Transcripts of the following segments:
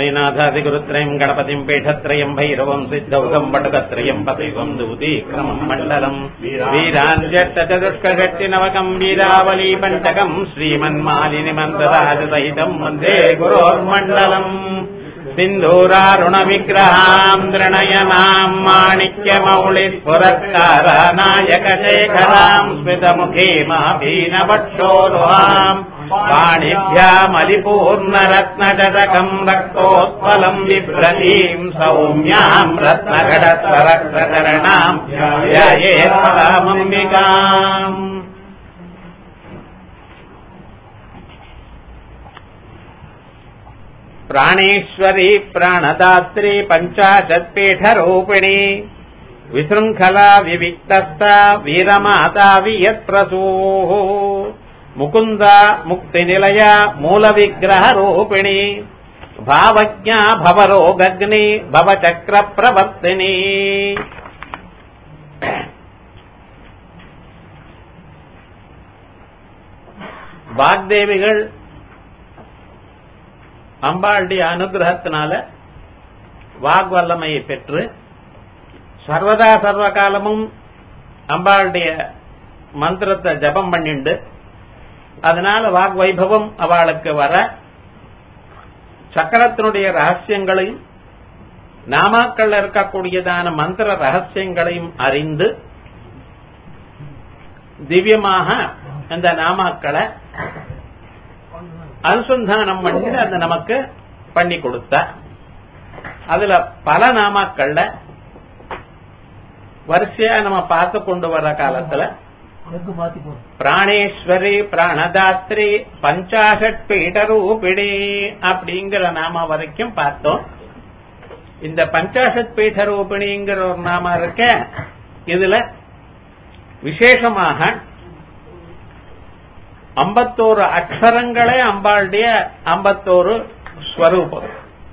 श्रीनाथादिगुरुत्रयम् गणपतिम् पीठत्रयम् भैरवम् सिद्धौघम् वटकत्रयम् पदैवम् दूतीक्रमम् मण्डलम् वीराञ्जट्टचतुष्कषट्टिनवकम् वीरावली पञ्चकम् श्रीमन्मालिनिमन्दराजसहितम् वन्दे गुरोर्मण्डलम् सिन्धूरारुणविग्रहाम् दृणयनाम् माणिक्यमौलिस्फुरत्कारानायकशेखराम् स्मितमुखीमाभीनवक्षोरुहाम् पाणिभ्यामलिपूर्णरत्नजटकम् रक्तोत्पलम् बिभ्रतीम् सौम्याम् रत्नघटस्वरक्तचरणाम् ध्यायेत्परामम्बिकाम् प्राणेश्वरी प्राणदात्री पञ्चाशत्पीठरूपिणी विशृङ्खला विविक्तस्ता वीरमाता वियत्प्रसूः मुकुन्दा मुक्तिनिलया मूलविग्रहरूपिणी भावज्ञा भवरोगग्नि भवचक्रप्रवर्तिनी வாக்தேவிகள் அம்பாளுடைய அனுகிரகத்தினால வாக்வல்லமையை பெற்று சர்வதா சர்வ காலமும் அம்பாளுடைய மந்திரத்தை ஜபம் பண்ணிண்டு அதனால வாக் வைபவம் அவளுக்கு வர சக்கரத்தினுடைய ரகசியங்களையும் நாமாக்கள் இருக்கக்கூடியதான மந்திர ரகசியங்களையும் அறிந்து திவ்யமாக அந்த நாமாக்களை அனுசந்தானம் பண்ணி அது நமக்கு பண்ணி கொடுத்த அதுல பல நாமாக்கள்ல வரிசையா நம்ம பார்த்து கொண்டு வர காலத்துல பிராணேஸ்வரி பிராணதாத்ரி பஞ்சாசட் பீடரூபிணி அப்படிங்கிற நாம வரைக்கும் பார்த்தோம் இந்த பஞ்சாசத் பீடரூபிணிங்கிற ஒரு நாம இருக்க இதுல விசேஷமாக ஐம்பத்தோரு அக்ஷரங்களே அம்பாளுடைய ஐம்பத்தோரு ஸ்வரூபம்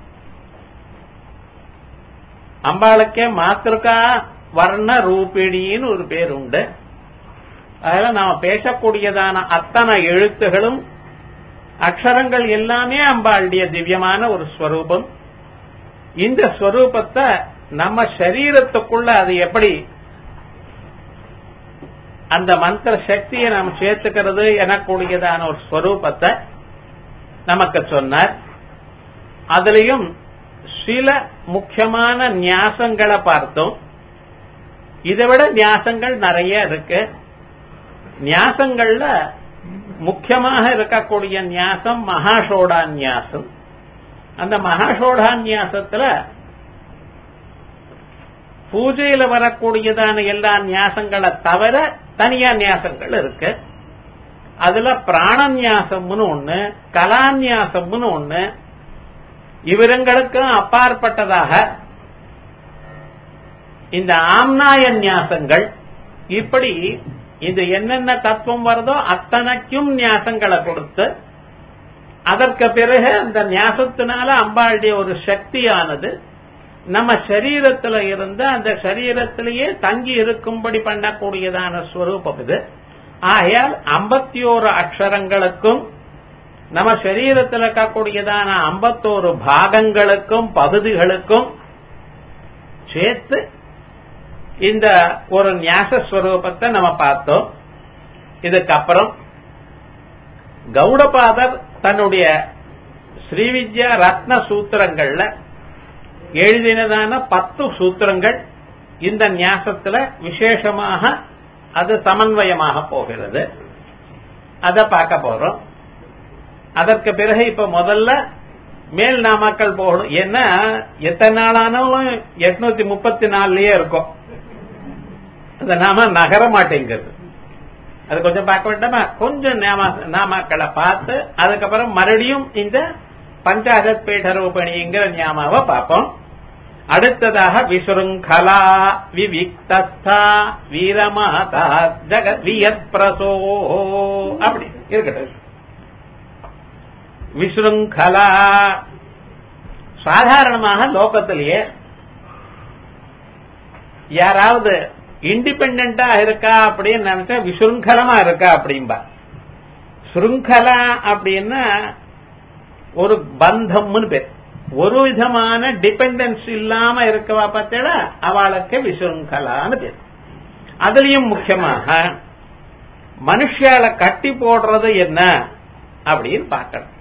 அம்பாளுக்கே மாத்திருக்கா வர்ண ரூபிணின்னு ஒரு பேர் உண்டு அதில் நாம பேசக்கூடியதான அத்தனை எழுத்துகளும் அக்ஷரங்கள் எல்லாமே அம்பாளுடைய திவ்யமான ஒரு ஸ்வரூபம் இந்த ஸ்வரூபத்தை நம்ம சரீரத்துக்குள்ள அது எப்படி அந்த மந்திர சக்தியை நாம் சேர்த்துக்கிறது எனக்கூடியதான ஒரு ஸ்வரூபத்தை நமக்கு சொன்னார் அதுலயும் சில முக்கியமான நியாசங்களை பார்த்தோம் இதை விட நியாசங்கள் நிறைய இருக்கு நியாசங்கள்ல முக்கியமாக இருக்கக்கூடிய நியாசம் மகாஷோடா நியாசம் அந்த மகாஷோடா நியாசத்துல பூஜையில வரக்கூடியதான எல்லா நியாசங்களை தவிர தனியா நியாசங்கள் இருக்கு அதுல பிராணநியாசம்னு ஒண்ணு கலாநியாசம்னு ஒண்ணு இவருங்களுக்கும் அப்பாற்பட்டதாக இந்த ஆம்நாய நியாசங்கள் இப்படி இது என்னென்ன தத்துவம் வருதோ அத்தனைக்கும் நியாசங்களை கொடுத்து அதற்கு பிறகு அந்த நியாசத்தினால அம்பாளுடைய ஒரு சக்தியானது நம்ம சரீரத்துல இருந்து அந்த சரீரத்திலேயே தங்கி இருக்கும்படி பண்ணக்கூடியதான ஸ்வரூபம் இது ஆகையால் ஐம்பத்தி ஓரு அக்ஷரங்களுக்கும் நம்ம சரீரத்தில் இருக்கக்கூடியதான ஐம்பத்தோரு பாகங்களுக்கும் பகுதிகளுக்கும் சேர்த்து இந்த ஒரு ஞாசஸ்வரூபத்தை நம்ம பார்த்தோம் இதுக்கப்புறம் கௌடபாதர் தன்னுடைய ஸ்ரீவித்யா ரத்ன சூத்திரங்கள்ல எழுதினதான பத்து சூத்திரங்கள் இந்த நியாசத்துல விசேஷமாக அது சமன்வயமாக போகிறது அதை பார்க்க போறோம் அதற்கு பிறகு இப்ப முதல்ல மேல் நாமாக்கள் போகணும் ஏன்னா எத்தனை நாள் ஆனாலும் எட்நூத்தி முப்பத்தி நாலுலயே இருக்கும் அந்த நாம நகர மாட்டேங்கிறது அது கொஞ்சம் பார்க்க வேண்டாமா கொஞ்சம் நாமாக்களை பார்த்து அதுக்கப்புறம் மறுபடியும் இந்த பஞ்சாகத் பீடரூபணிங்கிற ஞாமாவை பார்ப்போம் அடுத்ததாக விசுருங்கலா விவிக்தஸ்தா வீரமாதா ஜெகத் வியத் பிரசோ அப்படி இருக்கட்டும் விசுருங்கலா சாதாரணமாக லோகத்திலேயே யாராவது இண்டிபெண்டா இருக்கா அப்படின்னு நினைச்சா விசுருங்கலமா இருக்கா அப்படின்பா சுருங்கலா அப்படின்னா ஒரு பந்தம்னு பேர் ஒரு விதமான டிபெண்டன்ஸ் இல்லாம இருக்கவா பார்த்தா அவளுக்கு விசுங்கலான்னு பேர் அதுலயும் முக்கியமாக மனுஷால கட்டி போடுறது என்ன அப்படின்னு பார்க்கணும்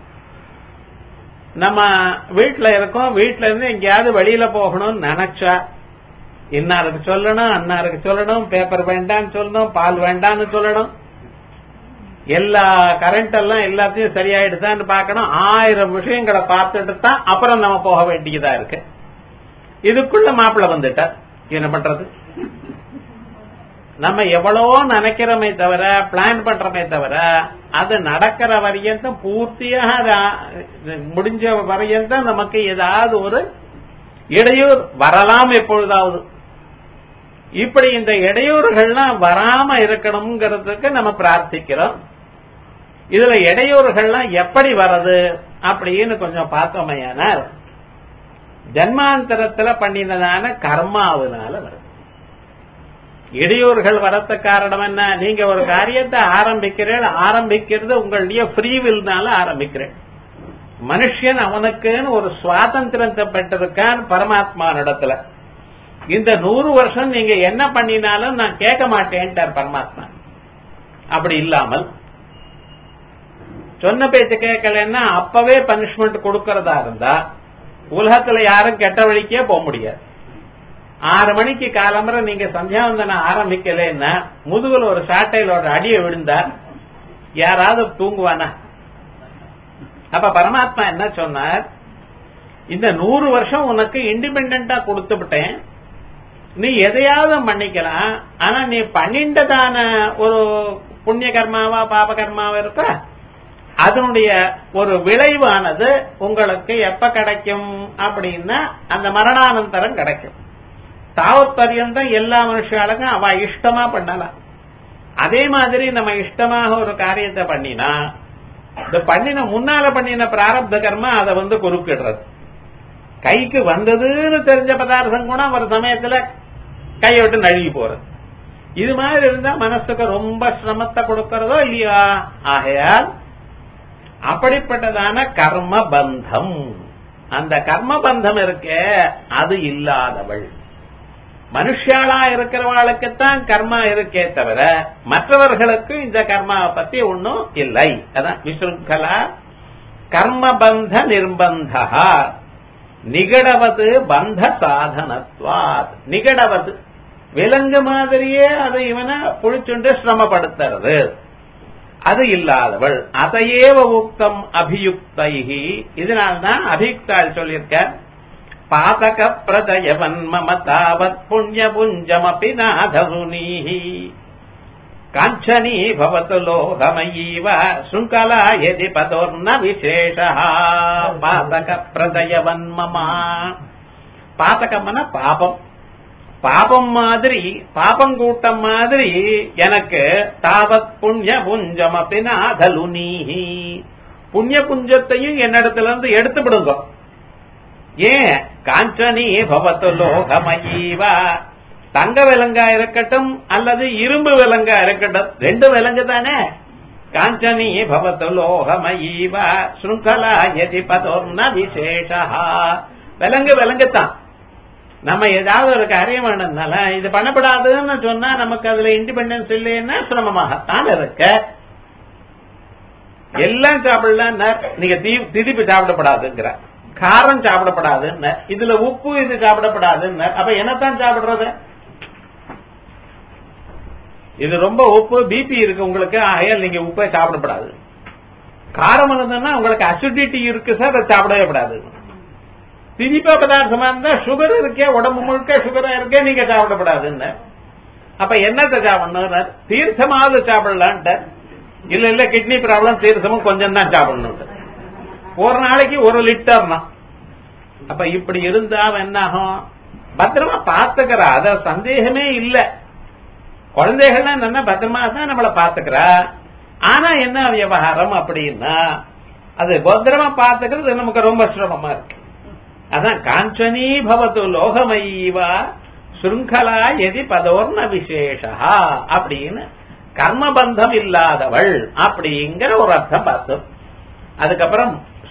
நம்ம வீட்டுல இருக்கோம் வீட்டுல இருந்து எங்கேயாவது வெளியில போகணும்னு நினைச்சா இன்னாருக்கு சொல்லணும் அன்னாருக்கு சொல்லணும் பேப்பர் வேண்டாம்னு சொல்லணும் பால் வேண்டாம்னு சொல்லணும் எல்லா கரண்ட் எல்லாம் எல்லாத்தையும் சரியாயிடுதான்னு பார்க்கணும் ஆயிரம் விஷயங்களை பார்த்துட்டு தான் அப்புறம் நம்ம போக வேண்டியதா இருக்கு இதுக்குள்ள மாப்பிள்ள வந்துட்டார் என்ன பண்றது நம்ம எவ்வளவோ நினைக்கிறோமே தவிர பிளான் பண்றோமே தவிர அது நடக்கிற வரையந்தான் பூர்த்தியாக அது முடிஞ்ச வரையந்தான் நமக்கு ஏதாவது ஒரு இடையூறு வரலாம் எப்பொழுதாவது இப்படி இந்த இடையூறுகள்லாம் வராம இருக்கணுங்கிறதுக்கு நம்ம பிரார்த்திக்கிறோம் இதுல இடையூறுகள்லாம் எப்படி வருது அப்படின்னு கொஞ்சம் பார்த்தோமையானால் ஜன்மாந்தரத்துல பண்ணினதான கர்மாவினால வருது இடையூறுகள் வரத்த காரணம் என்ன நீங்க ஒரு காரியத்தை ஆரம்பிக்கிறேன் ஆரம்பிக்கிறது உங்களுடைய ஃப்ரீவில்னால ஆரம்பிக்கிறேன் மனுஷன் அவனுக்குன்னு ஒரு சுவாதந்திரத்தை பெற்றிருக்கான் பரமாத்மா இடத்துல இந்த நூறு வருஷம் நீங்க என்ன பண்ணினாலும் நான் கேட்க மாட்டேன்ட்டார் பரமாத்மா அப்படி இல்லாமல் சொன்ன பேச்சு கேட்கலன்னா அப்பவே பனிஷ்மெண்ட் கொடுக்கறதா இருந்தா உலகத்துல யாரும் கெட்ட வழிக்கே போக முடியாது ஆறு மணிக்கு காலம்பரை நீங்க சந்தியாவந்தனம் ஆரம்பிக்கலன்னா முதுகுல ஒரு சாட்டையிலோட அடியை விழுந்தார் யாராவது தூங்குவானா அப்ப பரமாத்மா என்ன சொன்னார் இந்த நூறு வருஷம் உனக்கு இண்டிபெண்டா கொடுத்து விட்டேன் நீ எதையாவது பண்ணிக்கலாம் ஆனா நீ பண்ணிண்டதான ஒரு புண்ணிய கர்மாவா பாப கர்மாவா இருக்க அதனுடைய ஒரு விளைவானது உங்களுக்கு எப்ப கிடைக்கும் அப்படின்னா அந்த மரணானந்தரம் கிடைக்கும் தாவத் பரியந்தம் எல்லா மனுஷாளுக்கும் அவ இஷ்டமா பண்ணலாம் அதே மாதிரி நம்ம இஷ்டமாக ஒரு காரியத்தை பண்ணினா இந்த பண்ணின முன்னால பண்ணின பிராரப்த கர்மா அதை வந்து குறுக்கிடுறது கைக்கு வந்ததுன்னு தெரிஞ்ச பதார்த்தம் கூட ஒரு சமயத்துல கையை விட்டு நழுவி போறது இது மாதிரி இருந்தா மனசுக்கு ரொம்ப சிரமத்தை கொடுக்கறதோ இல்லையா ஆகையால் அப்படிப்பட்டதான கர்ம பந்தம் அந்த கர்ம பந்தம் இருக்கே அது இல்லாதவள் மனுஷாளா இருக்கிறவாளுக்குத்தான் கர்மா இருக்கே தவிர மற்றவர்களுக்கு இந்த கர்மாவை பத்தி ஒன்னும் இல்லை அதான் விசுங்கலா கர்மபந்த நிர்பந்தா நிகடவது பந்த சாதனத்வாத் நிகடவது விலங்கு மாதிரியே அதை இவனை புழிச்சுண்டு சிரமப்படுத்துறது அது இல்லாதவள் அதையேவ உக்தம் அபியுக்தைகி இதனால்தான் அபியுக்தாள் சொல்லியிருக்க பாதக பிரதயவன் மம தாவத் புண்ணிய புஞ்சமபி நாதருணீஹி காஞ்சனீ பவத்து லோகமயீவ சுங்கலா எதி பதோர்ன விசேஷ பாதக பிரதயவன் மமா பாதகம்னா பாபம் பாபம் மாதிரி பாபம் கூட்டம் மாதிரி எனக்கு தாவத் புண்ணிய புஞ்சம் அப்படின்னா அதலுனீஹி புண்ணிய புஞ்சத்தையும் என்னிடத்துல இருந்து எடுத்து விடுங்க ஏன் காஞ்சனி பவத்து லோகமயீவா தங்க விலங்கா இருக்கட்டும் அல்லது இரும்பு விலங்கா இருக்கட்டும் ரெண்டு விலங்கு தானே காஞ்சனி பவத்து லோகமயீவா சுருங்கலா எதி பதோர்ன விசேஷா விலங்கு விலங்குத்தான் நம்ம ஏதாவது ஒரு காரியம் வேணும்னால இது பண்ணப்படாதுன்னு சொன்னா நமக்கு அதுல இண்டிபெண்டன்ஸ் இல்லைன்னா சிரமமாகத்தான் இருக்க எல்லாம் சாப்பிடலாம் நீங்க திதிப்பு சாப்பிடப்படாதுங்கிற காரம் சாப்பிடப்படாதுன்னு இதுல உப்பு இது சாப்பிடப்படாதுன்னு அப்ப என்னத்தான் சாப்பிடுறது இது ரொம்ப உப்பு பிபி இருக்கு உங்களுக்கு ஆகையால் நீங்க உப்பை சாப்பிடப்படாது காரம் இருந்ததுன்னா உங்களுக்கு அசிடிட்டி இருக்கு சார் அதை சாப்பிடவே கூடாது திதிப்பா பதார்த்தமா இருந்தா சுகர் இருக்கே உடம்பு முழுக்க சுகரா இருக்கே நீங்க சாப்பிடப்படாதுன்னு அப்ப என்னத்தை சாப்பிடணும் தீர்த்தமாவது சாப்பிடலான்ட்டு இல்ல இல்ல கிட்னி ப்ராப்ளம் தீர்த்தமும் கொஞ்சம் தான் சாப்பிடணும் ஒரு நாளைக்கு ஒரு லிட்டர் தான் அப்ப இப்படி இருந்தா என்ன ஆகும் பத்திரமா பாத்துக்கிறா அத சந்தேகமே இல்ல குழந்தைகள்லாம் நல்லா பத்திரமா தான் நம்மள பாத்துக்கிறா ஆனா என்ன விவகாரம் அப்படின்னா அது பத்திரமா பாத்துக்கிறது நமக்கு ரொம்ப சிரமமா இருக்கு அதான் காஞ்சனி பவத்து லோகமயீவா சுருங்கலா எதி பதோர்ண விசேஷா அப்படின்னு கர்மபந்தம் இல்லாதவள் அப்படிங்கிற ஒரு அர்த்தம் பார்த்தோம் அதுக்கப்புறம்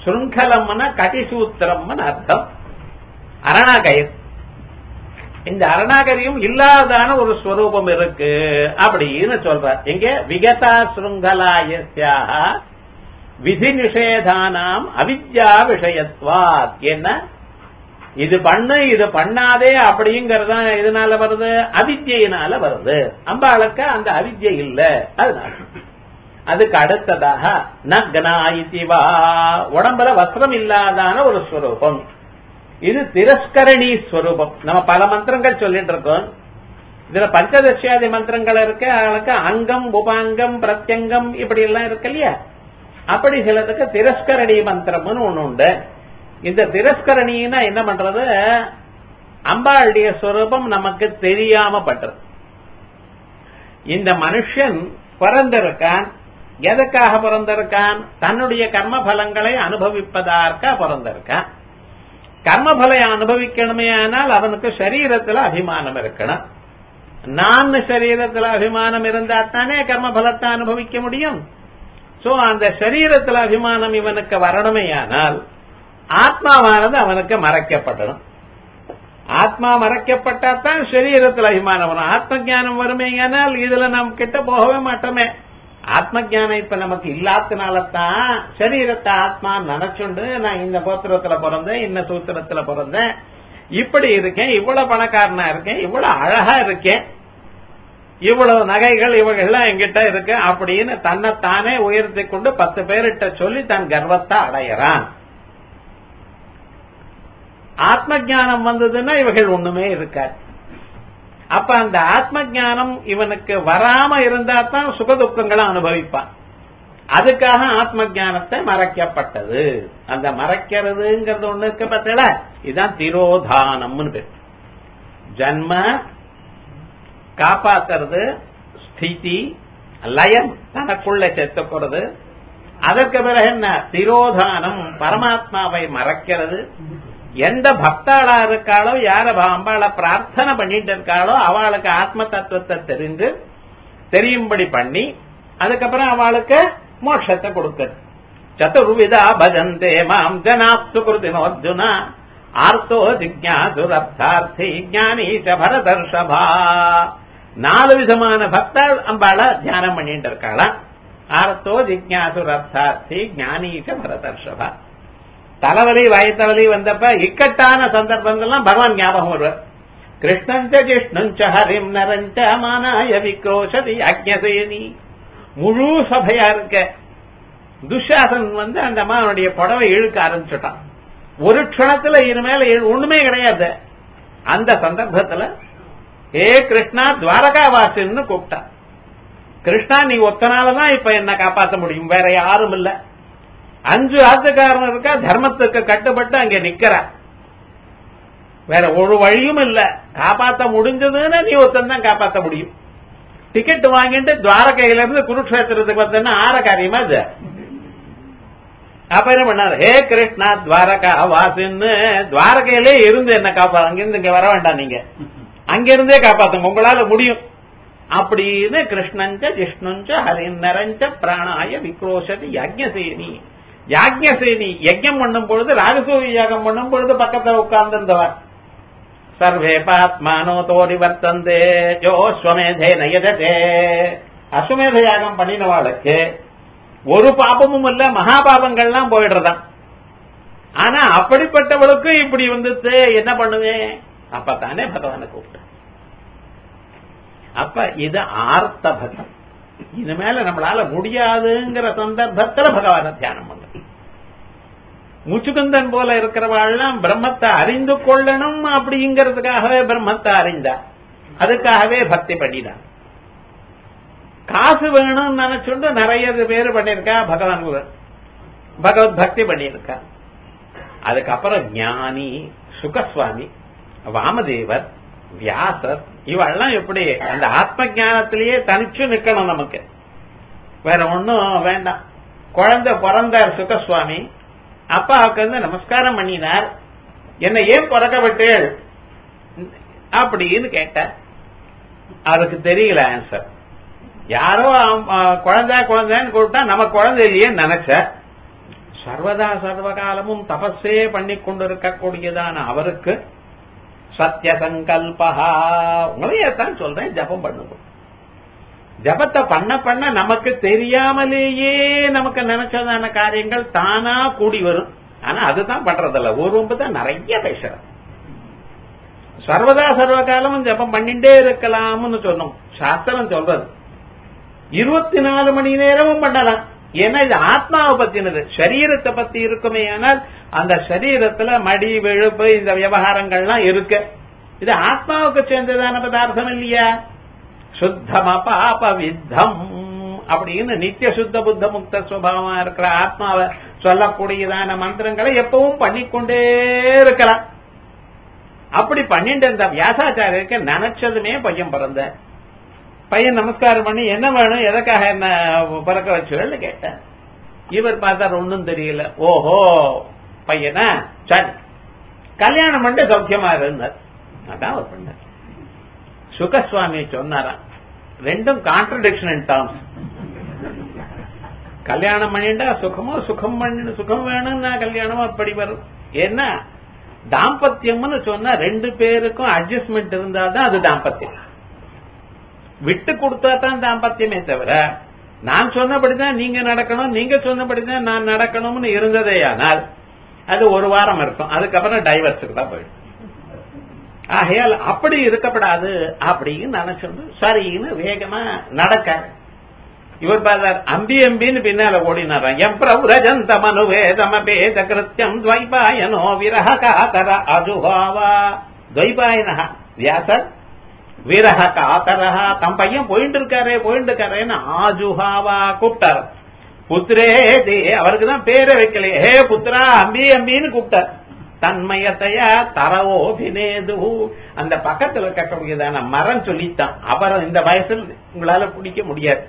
சுருங்கலம்னா கடிசூத்திரம்னு அர்த்தம் அரணாகயர் இந்த அரணாகரியும் இல்லாதான ஒரு ஸ்வரூபம் இருக்கு அப்படின்னு சொல்ற எங்க விகதா சுருங்கலாயஸ்யாக விதி நிஷேதானாம் அவித்யா விஷயத்வாத் என்ன இது பண்ணு இது பண்ணாதே அப்படிங்கறத இதனால வருது அவித்யினால வருது அம்பாளுக்கு அந்த அவித்யை இல்ல அதனால அதுக்கு அடுத்ததாக நக்னாயிவா உடம்புல வஸ்திரம் இல்லாதான ஒரு ஸ்வரூபம் இது திரஸ்கரணி ஸ்வரூபம் நம்ம பல மந்திரங்கள் சொல்லிட்டு இருக்கோம் இதுல பஞ்சதசியாதி மந்திரங்கள் இருக்கு அதுக்கு அங்கம் உபாங்கம் பிரத்யங்கம் இப்படி எல்லாம் இருக்கு இல்லையா அப்படி சிலதுக்கு திரஸ்கரணி மந்திரம்னு ஒண்ணு உண்டு இந்த திரஸ்கரணின்னா என்ன பண்றது அம்பாளுடைய ஸ்வரூபம் நமக்கு தெரியாம பண்றது இந்த மனுஷன் பிறந்திருக்கான் எதுக்காக பிறந்திருக்கான் தன்னுடைய கர்ம பலங்களை அனுபவிப்பதற்கா பிறந்திருக்கான் கர்மபலை அனுபவிக்கணுமே ஆனால் அவனுக்கு சரீரத்துல அபிமானம் இருக்கணும் நான் சரீரத்துல அபிமானம் இருந்தா தானே கர்மபலத்தை அனுபவிக்க முடியும் சோ அந்த சரீரத்துல அபிமானம் இவனுக்கு வரணுமே ஆனால் ஆத்மாவானது அவனுக்கு மறைக்கப்படணும் ஆத்மா மறைக்கப்பட்டா தான் சரீரத்தில் அபிமானம் வரும் ஆத்ம ஜானம் வருமேயானால் இதுல நாம் கிட்ட போகவே மாட்டோமே ஆத்ம ஜானம் இப்ப நமக்கு இல்லாதனால தான் சரீரத்தை ஆத்மா நினைச்சுண்டு நான் இந்த கோத்திரத்துல பிறந்தேன் இந்த சூத்திரத்துல பிறந்தேன் இப்படி இருக்கேன் இவ்வளவு பணக்காரனா இருக்கேன் இவ்வளவு அழகா இருக்கேன் இவ்வளவு நகைகள் இவங்கெல்லாம் எங்கிட்ட இருக்கு அப்படின்னு தன்னைத்தானே உயர்த்தி கொண்டு பத்து பேர்கிட்ட சொல்லி தன் கர்வத்தை அடையறான் ஆத்ம ஜானம் வந்ததுன்னா இவர்கள் ஒண்ணுமே இருக்காது அப்ப அந்த ஆத்ம ஜானம் இவனுக்கு வராம இருந்தா தான் சுகதுக்கங்களை அனுபவிப்பான் அதுக்காக ஆத்ம ஜானத்தை மறைக்கப்பட்டது அந்த மறைக்கிறதுங்கிறது ஒண்ணு இருக்கு பார்த்தல இதுதான் திரோதானம்னு பேர் ஜன்ம காப்பாத்துறது ஸ்திதி லயம் தனக்குள்ள செத்துக்கிறது அதற்கு பிறகு என்ன திரோதானம் பரமாத்மாவை மறைக்கிறது எந்த பக்தாளா இருக்காளோ யார அம்பாளை பிரார்த்தனை பண்ணிட்டு இருக்காளோ அவளுக்கு ஆத்ம தத்துவத்தை தெரிந்து தெரியும்படி பண்ணி அதுக்கப்புறம் அவளுக்கு மோட்சத்தை கொடுக்கிறது சதுர்விதா பஜந்தே மாம் ஜனாப்து கிருதினோர்ஜுனா ஆர்த்தோ ஜிக்யாசுரப்தார்த்தி ஜானீச பரதர்ஷபா நாலு விதமான பக்தாள் அம்பாளை தியானம் பண்ணிட்டு இருக்காளா ஆர்த்தோ ஜிக்யாசுரப்தார்த்தி ஞானீச பரதர்ஷபா தலைவலி வயத்தவலி வந்தப்ப இக்கட்டான சந்தர்ப்பங்கள்லாம் பகவான் ஞாபகம் வருவார் கிருஷ்ணஞ்ச ஜிஷ்ணுஞ்ச ஹரிம் நரஞ்ச மானாய விக்ரோஷதி அக்ஞசேனி முழு சபையா இருக்க துஷாசன் வந்து அந்த அம்மாவனுடைய புடவை இழுக்க ஆரம்பிச்சுட்டான் ஒரு க்ஷணத்துல இனிமேல ஒண்ணுமே கிடையாது அந்த சந்தர்ப்பத்துல ஏ கிருஷ்ணா துவாரகாவாசின்னு கூப்பிட்டான் கிருஷ்ணா நீ ஒத்தனாலதான் இப்ப என்ன காப்பாற்ற முடியும் வேற யாரும் இல்ல அஞ்சு ஆத்துக்காரன் இருக்கா தர்மத்துக்கு கட்டுப்பட்டு அங்க நிக்கிற வேற ஒரு வழியும் இல்ல காப்பாத்த முடிஞ்சதுன்னா நீ ஒருத்தன் தான் காப்பாத்த முடியும் டிக்கெட் வாங்கிட்டு துவாரகையில இருந்து குருக்ஷேத்திரத்துக்கு வந்தேன்னா ஆற காரியமா இது அப்ப என்ன பண்ணாரு ஹே கிருஷ்ணா துவாரகா வாசின்னு துவாரகையிலே இருந்து என்ன காப்பா அங்கிருந்து இங்க வர வேண்டாம் நீங்க அங்கிருந்தே காப்பாத்துங்க உங்களால முடியும் அப்படின்னு கிருஷ்ணஞ்ச ஜிஷ்ணுஞ்ச ஹரிநரஞ்ச பிராணாய விக்ரோஷதி யஜ்ஞசேனி யாக்ஞசேனி யஜ்யம் பண்ணும் பொழுது ராஜசூரி யாகம் பண்ணும் பொழுது பக்கத்துல உட்கார்ந்து இருந்தவர் சர்வே பாத்மானோ தோரி வர்த்தந்தே யோ ஸ்வமேதே நயதே அஸ்வமேத யாகம் பண்ணினவாளுக்கு ஒரு பாபமும் இல்ல மகா பாபங்கள்லாம் போயிடுறதான் ஆனா அப்படிப்பட்டவளுக்கு இப்படி வந்துட்டு என்ன பண்ணுவேன் அப்பதானே பகவானை கூப்பிட்டு அப்ப இது ஆர்த்த பக்தம் இனிமேல நம்மளால முடியாதுங்கிற சந்தர்ப்பத்துல பகவான தியானம் பண்ண முச்சுக்குந்தன் போல இருக்கிறவாள்லாம் பிரம்மத்தை அறிந்து கொள்ளணும் அப்படிங்கறதுக்காகவே பிரம்மத்தை அறிந்தா அதுக்காகவே பக்தி பண்ணினான் காசு வேணும்னு நினைச்சுண்டு நிறைய பேர் பண்ணிருக்கா பகவான் பகவத் பக்தி பண்ணியிருக்கா அதுக்கப்புறம் ஞானி சுகஸ்வாமி வாமதேவர் வியாசர் இவெல்லாம் எப்படி அந்த ஆத்ம ஜானத்திலேயே தனிச்சு நிக்கணும் நமக்கு வேற ஒன்னும் வேண்டாம் குழந்தை பிறந்தார் சுகசுவாமி அப்பாவுக்கு வந்து நமஸ்காரம் பண்ணினார் என்ன ஏன் பிறக்க விட்டேள் அப்படின்னு கேட்டார் அவருக்கு தெரியல ஆன்சர் யாரோ குழந்தை குழந்தைன்னு கூப்பிட்டா நம்ம குழந்தை இல்லையே நினைச்ச சர்வதா சர்வகாலமும் தபஸே பண்ணி கொண்டிருக்கக்கூடியதான அவருக்கு சத்திய சங்கல்பா உங்களையே தான் சொல்றேன் ஜபம் பண்ணுங்க ஜபத்தை பண்ண பண்ண நமக்கு தெரியாமலேயே நமக்கு நினைச்சதான காரியங்கள் தானா கூடி வரும் ஆனா அதுதான் பண்றதில்ல ஒரு ரொம்ப தான் நிறைய பேசுறேன் சர்வதா சர்வ காலமும் ஜபம் பண்ணிட்டே இருக்கலாம்னு சொன்னோம் சாஸ்திரம் சொல்றது இருபத்தி நாலு மணி நேரமும் பண்ணலாம் ஏன்னா இது ஆத்மாவை பத்தினது சரீரத்தை பத்தி இருக்குமே ஆனால் அந்த சரீரத்துல மடி வெழுப்பு இந்த விவகாரங்கள்லாம் இருக்கு இது ஆத்மாவுக்கு சேர்ந்ததான பதார்த்தம் இல்லையா சுத்தம பாப வித்தம் அப்படின்னு நித்திய சுத்த புத்த முக்த சுபாவமா இருக்கிற ஆத்மாவை சொல்லக்கூடியதான மந்திரங்களை எப்பவும் பண்ணிக்கொண்டே இருக்கலாம் அப்படி பண்ணிட்டு இருந்த வியாசாச்சாரியருக்கு நினைச்சதுமே பையன் பிறந்த பையன் நமஸ்காரம் பண்ணி என்ன வேணும் எதற்காக என்ன பிறக்க வச்சுன்னு கேட்டேன் இவர் பார்த்தார் ஒன்னும் தெரியல ஓஹோ பையனா சரி கல்யாணம் பண்ணி சௌக்கியமா இருந்தார் அதான் அவர் பண்ணார் சுகசுவாமி சொன்னாராம் ரெண்டும் கான்ட்ரடிக்ஷன் டேர்ம்ஸ் கல்யாணம் பண்ணிட்டா சுகமோ சுகம் பண்ணி சுகம் வேணும்னா கல்யாணம் அப்படி வரும் ஏன்னா தாம்பத்தியம்னு சொன்னா ரெண்டு பேருக்கும் அட்ஜஸ்ட்மெண்ட் இருந்தா தான் அது தாம்பத்தியம் விட்டு கொடுத்தா தான் தாம்பத்தியமே தவிர நான் சொன்னபடிதான் நீங்க நடக்கணும் நீங்க சொன்னபடிதான் நான் நடக்கணும்னு இருந்ததே ஆனால் அது ஒரு வாரம் இருக்கும் அதுக்கப்புறம் டைவர்ஸுக்கு தான் போயிடும் ஆகையால் அப்படி இருக்கப்படாது அப்படின்னு நினைச்சிருந்து சரின்னு வேகமா நடக்க இவர் பார்த்தார் அம்பி அம்பின்னு பின்னால ஓடினாராம் எம்பிரஜந்த மனுவேதமபேத கிருத்தியம் துவைபாயனோ விரக காதர அஜுஹாவா துவைபாயனா வியாசர் விரக காதரஹா தம் பையன் போயிட்டு இருக்காரே போயிட்டு இருக்காரேன்னு ஆஜுஹாவா கூப்பிட்டார் புத்திரே தே அவருக்கு தான் பேரை வைக்கலையே ஹே புத்திரா அம்பி அம்பின்னு கூப்பிட்டார் தன்மயத்தையா தரவோ பினேது அந்த பக்கத்துல இருக்கக்கூடியதான மரம் சொல்லித்தான் அவரை இந்த வயசில் உங்களால பிடிக்க முடியாது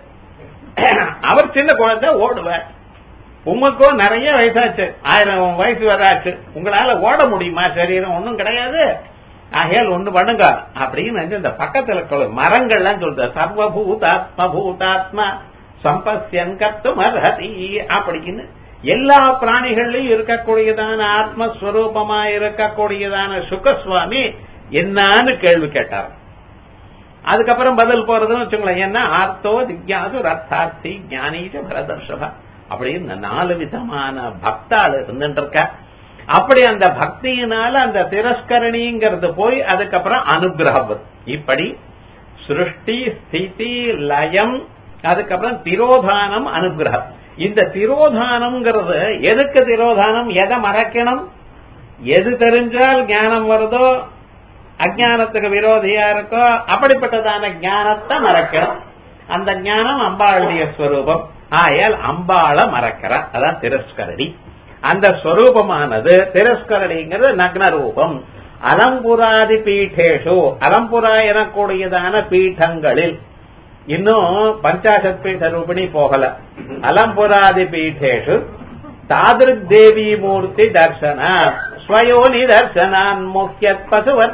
அவர் சின்ன குழந்தை ஓடுவார் உமக்கோ நிறைய வயசாச்சு ஆயிரம் வயசு வராச்சு உங்களால ஓட முடியுமா சரீரம் ஒன்றும் கிடையாது ஆகையால் ஒண்ணு பண்ணுங்க அப்படின்னு இந்த பக்கத்துல மரங்கள்லாம் சொல்ற சர்வபூதாத்ம பூதாத்மா சம்பஸ்யன் கத்தும் அர்ஹதி அப்படின்னு எல்லா பிராணிகள்லயும் இருக்கக்கூடியதான ஆத்மஸ்வரூபமா இருக்கக்கூடியதான சுகசுவாமி என்னான்னு கேள்வி கேட்டார் அதுக்கப்புறம் பதில் போறதுன்னு வச்சுங்களேன் என்ன ஆர்த்தோ திக்யாசு ரத்தார்த்தி ஞானீச்ச பரதர்ஷபா அப்படின்னு நாலு விதமான பக்தாள் இருந்துட்டு இருக்க அப்படி அந்த பக்தியினால அந்த திரஸ்கரணிங்கிறது போய் அதுக்கப்புறம் அனுகிரகம் இப்படி சிருஷ்டி ஸ்திதி லயம் அதுக்கப்புறம் திரோதானம் அனுகிரகம் இந்த திரோதானம்ங்கிறது எதுக்கு திரோதானம் எதை மறக்கணும் எது தெரிஞ்சால் ஞானம் வருதோ அஜானத்துக்கு விரோதியா இருக்கோ அப்படிப்பட்டதான ஞானத்தை மறக்கணும் அந்த ஞானம் அம்பாளுடைய ஸ்வரூபம் ஆயால் அம்பாள மறக்கிற அதான் திரஸ்கரடி அந்த ஸ்வரூபமானது திரஸ்கரடிங்கிறது நக்ன ரூபம் அலம்புராதி பீட்டேஷு அலம்புரா எனக்கூடியதான பீட்டங்களில் இன்னும் பஞ்சாசத் பீட ரூபிணி போகல அலம்புராதி பீட்டேஷு தாதிருக் தேவி மூர்த்தி தர்சன ஸ்வயோனி தர்சனான் முக்கியத்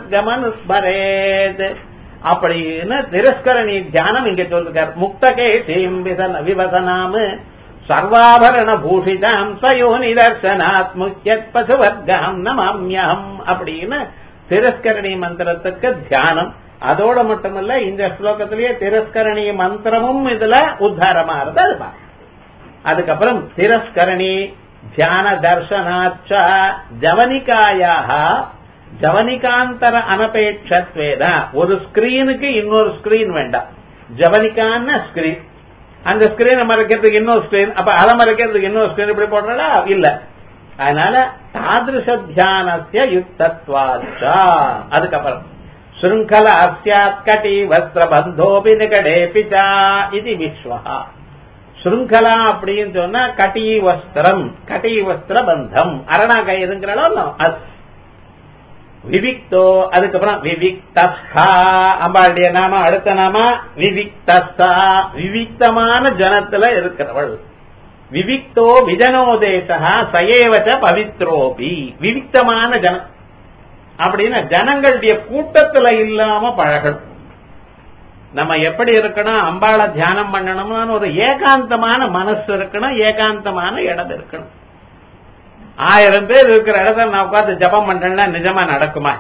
பசுவர்கமனுஸ்மரேத் அப்படின்னு திரஸ்கரணி தியானம் இங்க சொல்லிருக்கார் முக்தகே சீம் விவசனாம சர்வாபரண பூஷிதாம் ஸ்வயோனி தர்சனாத் முக்கியத் பசுவர்காம் நமாமியம் அப்படின்னு திரஸ்கரணி மந்திரத்துக்கு தியானம் அதோட மட்டுமல்ல இந்த ஸ்லோகத்திலேயே திரஸ்கரணி மந்திரமும் இதுல உத்தாரமா இருந்தா அது அதுக்கப்புறம் திரஸ்கரணி தியான தர்சனாச்ச ஜவனிகாயாக ஜவனிகாந்தர அனபேட்சத்வேத ஒரு ஸ்கிரீனுக்கு இன்னொரு ஸ்கிரீன் வேண்டாம் ஜவனிகான்னு ஸ்கிரீன் அந்த ஸ்கிரீனை மறைக்கிறதுக்கு இன்னொரு ஸ்கிரீன் அப்ப அதை மறைக்கிறதுக்கு இன்னொரு ஸ்கிரீன் இப்படி போடுறா இல்ல அதனால தாதிருஷ தியானசிய யுக்தத்வாச்சா அதுக்கப்புறம் சுருங்கல அஸ்யாத் கட்டி வஸ்திர பந்தோபி நிகடே பிச்சா இது விஸ்வஹா சுருங்கலா அப்படின்னு சொன்னா கட்டி வஸ்திரம் கட்டி வஸ்திர பந்தம் அரணா கயிறுங்கிறளோ அது விவிக்தோ அதுக்கப்புறம் விவிக்தஸ்தா அம்பாளுடைய நாம அடுத்த நாம விவிக்தஸ்தா விவிக்தமான ஜனத்துல இருக்கிறவள் விவிக்தோ விஜனோதேசா சயேவச்ச பவித்ரோபி விவிக்தமான ஜனம் அப்படின்னா ஜனங்களுடைய கூட்டத்துல இல்லாம பழகணும் நம்ம எப்படி இருக்கணும் அம்பாளை தியானம் பண்ணணும்னு ஒரு ஏகாந்தமான மனசு இருக்கணும் ஏகாந்தமான இடம் இருக்கணும் ஆயிரம் பேர் இருக்கிற இடத்துல நான் உட்கார்ந்து ஜபம் பண்றேன்னா நிஜமா நடக்குமா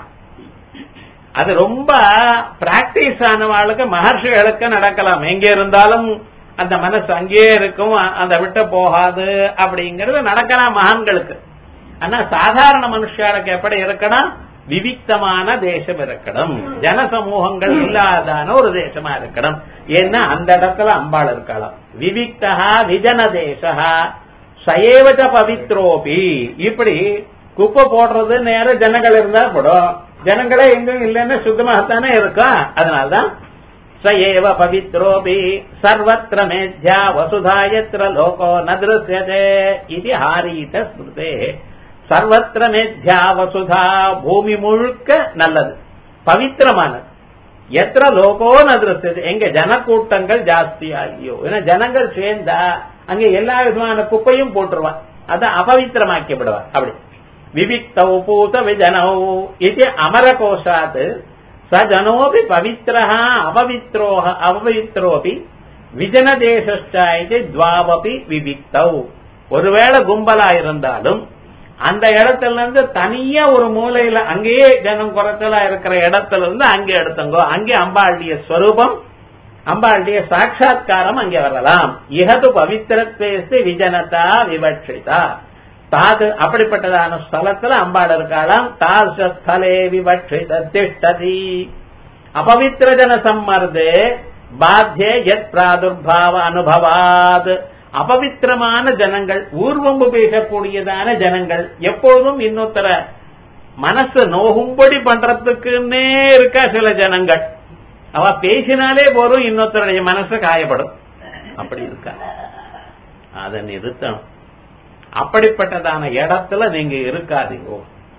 அது ரொம்ப பிராக்டிஸ் ஆனவாளுக்கு மகர்ஷிகளுக்கு நடக்கலாம் எங்க இருந்தாலும் அந்த மனசு அங்கேயே இருக்கும் அந்த விட்டு போகாது அப்படிங்கறது நடக்கலாம் மகான்களுக்கு ஆனா சாதாரண மனுஷாளுக்கு எப்படி இருக்கணும் விவிக்தமான தேசம் இருக்கணும் ஜனசமூகங்கள் இல்லாதான ஒரு தேசமா இருக்கணும் ஏன்னா அந்த இடத்துல அம்பாள் இருக்கலாம் விவிக்தா விஜன தேசா சயேவச்ச பவித்ரோபி இப்படி குப்பை போடுறது நேரம் ஜனங்கள் இருந்தா போடும் ஜனங்களே எங்கும் இல்லைன்னு சுத்தமாகத்தானே இருக்கும் அதனால்தான் சயேவ பவித்ரோபி சர்வத்திர மேத்யா வசுதாயத்திர லோகோ நதிருசியதே இது ஹாரீத ஸ்மிருதே சர்வத்திர மேத்யா வசுதா பூமி முழுக்க நல்லது பவித்திரமானது எத்திர லோகோ நதிருசியது எங்க ஜனக்கூட்டங்கள் ஜாஸ்தி ஆகியோ ஏன்னா ஜனங்கள் சேர்ந்தா அங்க எல்லா விதமான குப்பையும் போட்டுருவான் அதை அபவித்திரமாக்கி விடுவான் அப்படி விவிக்தௌ பூத விஜனௌ இது அமரகோஷாத் ச ஜனோபி பவித்திரः அபவித்ரோஹ அபவித்ரோபி விஜனதேசஸ்ச இது துவாவபி விவிக்தௌ ஒருவேளை கும்பலா இருந்தாலும் அந்த இடத்துல இருந்து தனியா ஒரு மூலையில அங்கேயே ஜனம் குறைச்சலா இருக்கிற இடத்துல இருந்து அங்கே எடுத்தங்கோ அங்கே அம்பாளுடைய ஸ்வரூபம் அம்பாளுடைய சாட்சா்காரம் அங்கே வரலாம் இகது பவித்திரத்தேசி விஜனதா விவட்சிதா தாது அப்படிப்பட்டதான ஸ்தலத்துல அம்பாள் இருக்காளாம் தாச ஸ்தலே விவட்சித திஷ்டதி அபவித்திர ஜன சம்மர்தே பாத்தியே எத் பிராதுர்பாவ அனுபவாத் அபவித்திரமான ஜனங்கள் ஊர்வம்பு பேசக்கூடியதான ஜனங்கள் எப்போதும் இன்னொருத்தர மனசு நோகும்படி பண்றதுக்குன்னே இருக்கா சில ஜனங்கள் அவ பேசினாலே போதும் இன்னொருத்தருடைய மனசு காயப்படும் அப்படி இருக்கா அதை நிறுத்தணும் அப்படிப்பட்டதான இடத்துல நீங்க இருக்காதீங்க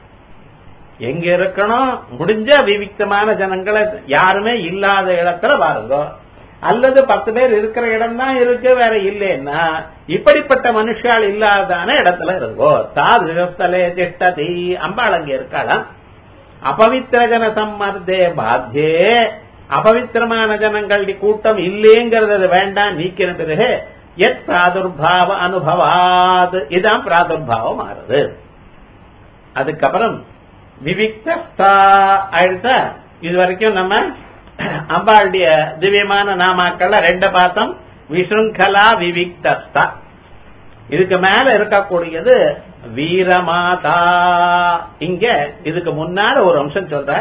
எங்க இருக்கணும் முடிஞ்ச விவிக்தமான ஜனங்களை யாருமே இல்லாத இடத்துல பாருங்க அல்லது பத்து பேர் இருக்கிற இடம் தான் இருக்கு வேற இல்லைன்னா இப்படிப்பட்ட மனுஷால் இல்லாதான இடத்துல இருங்கோ தாதுலே திஷ்டதி அம்பாள் அங்க இருக்காளாம் அபவித்திர ஜன சம்மர்தே பாத்தியே அபவித்திரமான ஜனங்கள் கூட்டம் இல்லேங்கிறது வேண்டாம் நீக்கிற பிறகு எத் பிராதுர்பாவ அனுபவாத் இதான் பிராதுர்பாவம் ஆறுது அதுக்கப்புறம் விவிக்தஸ்தா ஆயிடுச்சா இது வரைக்கும் நம்ம அம்பாளுடைய திவ்யமான நாமாக்கள்ல ரெண்டு பார்த்தோம் விசுங்கலா விவிக்தஸ்தா இதுக்கு மேல இருக்கக்கூடியது வீரமாதா இங்க இதுக்கு முன்னால ஒரு அம்சம் சொல்ற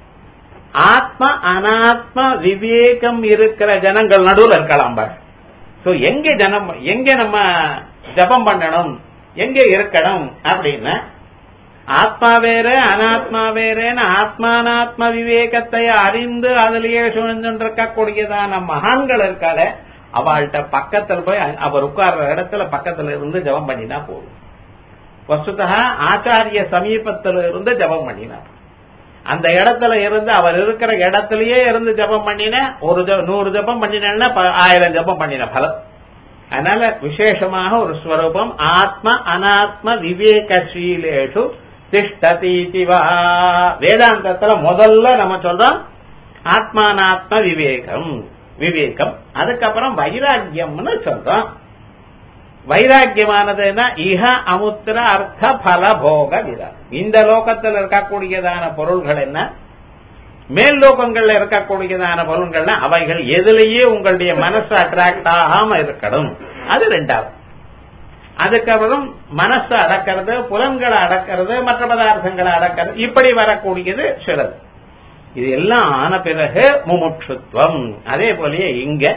ஆத்ம அனாத்ம விவேகம் இருக்கிற ஜனங்கள் நடுவில் இருக்கலாம் பாரு சோ எங்க ஜனம் எங்க நம்ம ஜபம் பண்ணணும் எங்க இருக்கணும் அப்படின்னு ஆத்மா வேற அனாத்மா வேறேன்னு ஆத்மானாத்ம விவேகத்தை அறிந்து அதிலேயே சுழஞ்சிருக்கக்கூடியதான மகான்கள் இருக்கால அவள்கிட்ட பக்கத்துல போய் அவர் உட்கார்ற இடத்துல பக்கத்துல இருந்து ஜபம் பண்ணினா போதும் வசுதா ஆச்சாரிய சமீபத்துல இருந்து ஜபம் பண்ணினா அந்த இடத்துல இருந்து அவர் இருக்கிற இடத்திலேயே இருந்து ஜபம் பண்ணின ஒரு நூறு ஜபம் பண்ணினா ஆயிரம் ஜபம் பண்ணின பலம் அதனால விசேஷமாக ஒரு ஸ்வரூபம் ஆத்ம அனாத்ம விவேகசீலேஷு திஷ்டதீதிவா வேதாந்தத்துல முதல்ல நம்ம சொல்றோம் ஆத்மானாத்ம விவேகம் விவேகம் அதுக்கப்புறம் வைராக்கியம்னு சொல்றோம் வைராக்கியமானதுன்னா இஹ அமுத்திர அர்த்த பல போக விதா இந்த லோகத்தில் இருக்கக்கூடியதான பொருள்கள் என்ன மேல் லோகங்கள்ல இருக்கக்கூடியதான பொருள்கள்னா அவைகள் எதுலேயே உங்களுடைய மனசு அட்ராக்ட் ஆகாம இருக்கணும் அது ரெண்டாவது அதுக்கப்புறம் மனசு அடக்கிறது புலன்களை அடக்கிறது மற்ற பதார்த்தங்களை அடக்கிறது இப்படி வரக்கூடியது சிலது இது எல்லாம் ஆன பிறகு முமுட்சுத்துவம் அதே போலயே இங்க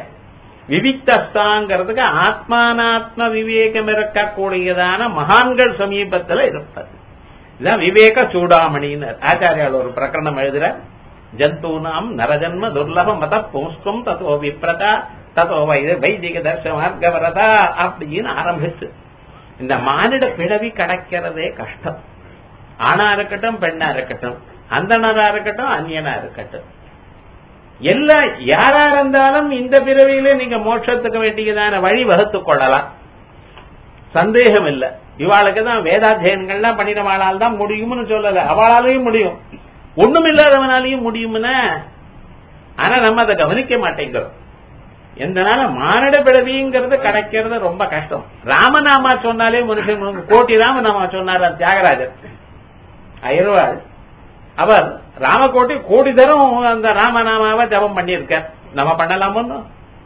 விவிக்தஸ்தாங்கிறதுக்கு ஆத்மானாத்ம விவேகம் இருக்கக்கூடியதான மகான்கள் சமீபத்தில் இருப்பது இதுதான் விவேக சூடாமணின்னு ஆச்சாரியால் ஒரு பிரகரணம் எழுதுற ஜந்தூனாம் நரஜன்ம துர்லப மத பும்ஸ்துவம் தத்தோ விப்ரதா தத்தோ வைதிக தர்ஷ மார்க்கவரதா அப்படின்னு ஆரம்பிச்சு இந்த மானிட பிறவி கிடைக்கிறதே கஷ்டம் ஆணா இருக்கட்டும் பெண்ணா இருக்கட்டும் அந்தனரா இருக்கட்டும் அந்நியனா இருக்கட்டும் எல்லா யாரா இருந்தாலும் இந்த பிறவியில நீங்க மோட்சத்துக்கு வேண்டியதான வழி வகுத்துக் கொள்ளலாம் சந்தேகம் இல்ல இவாளுக்கு தான் வேதாத்தியன்கள்லாம் பண்ணினவாளால் தான் முடியும்னு சொல்லல அவளாலையும் முடியும் ஒண்ணும் இல்லாதவனாலையும் முடியும்னா ஆனா நம்ம அதை கவனிக்க மாட்டேங்கிறோம் எந்தனால மானிட பிறவிங்கிறது கிடைக்கிறது ரொம்ப கஷ்டம் ராமநாமா சொன்னாலே மனுஷன் கோட்டி ராமநாமா சொன்னார் தியாகராஜர் அயர்வாள் அவர் ராமகோட்டி கோடி தரம் அந்த ராமநாமாவை ஜபம் பண்ணியிருக்கார் நம்ம பண்ணலாம் ஒன்னும்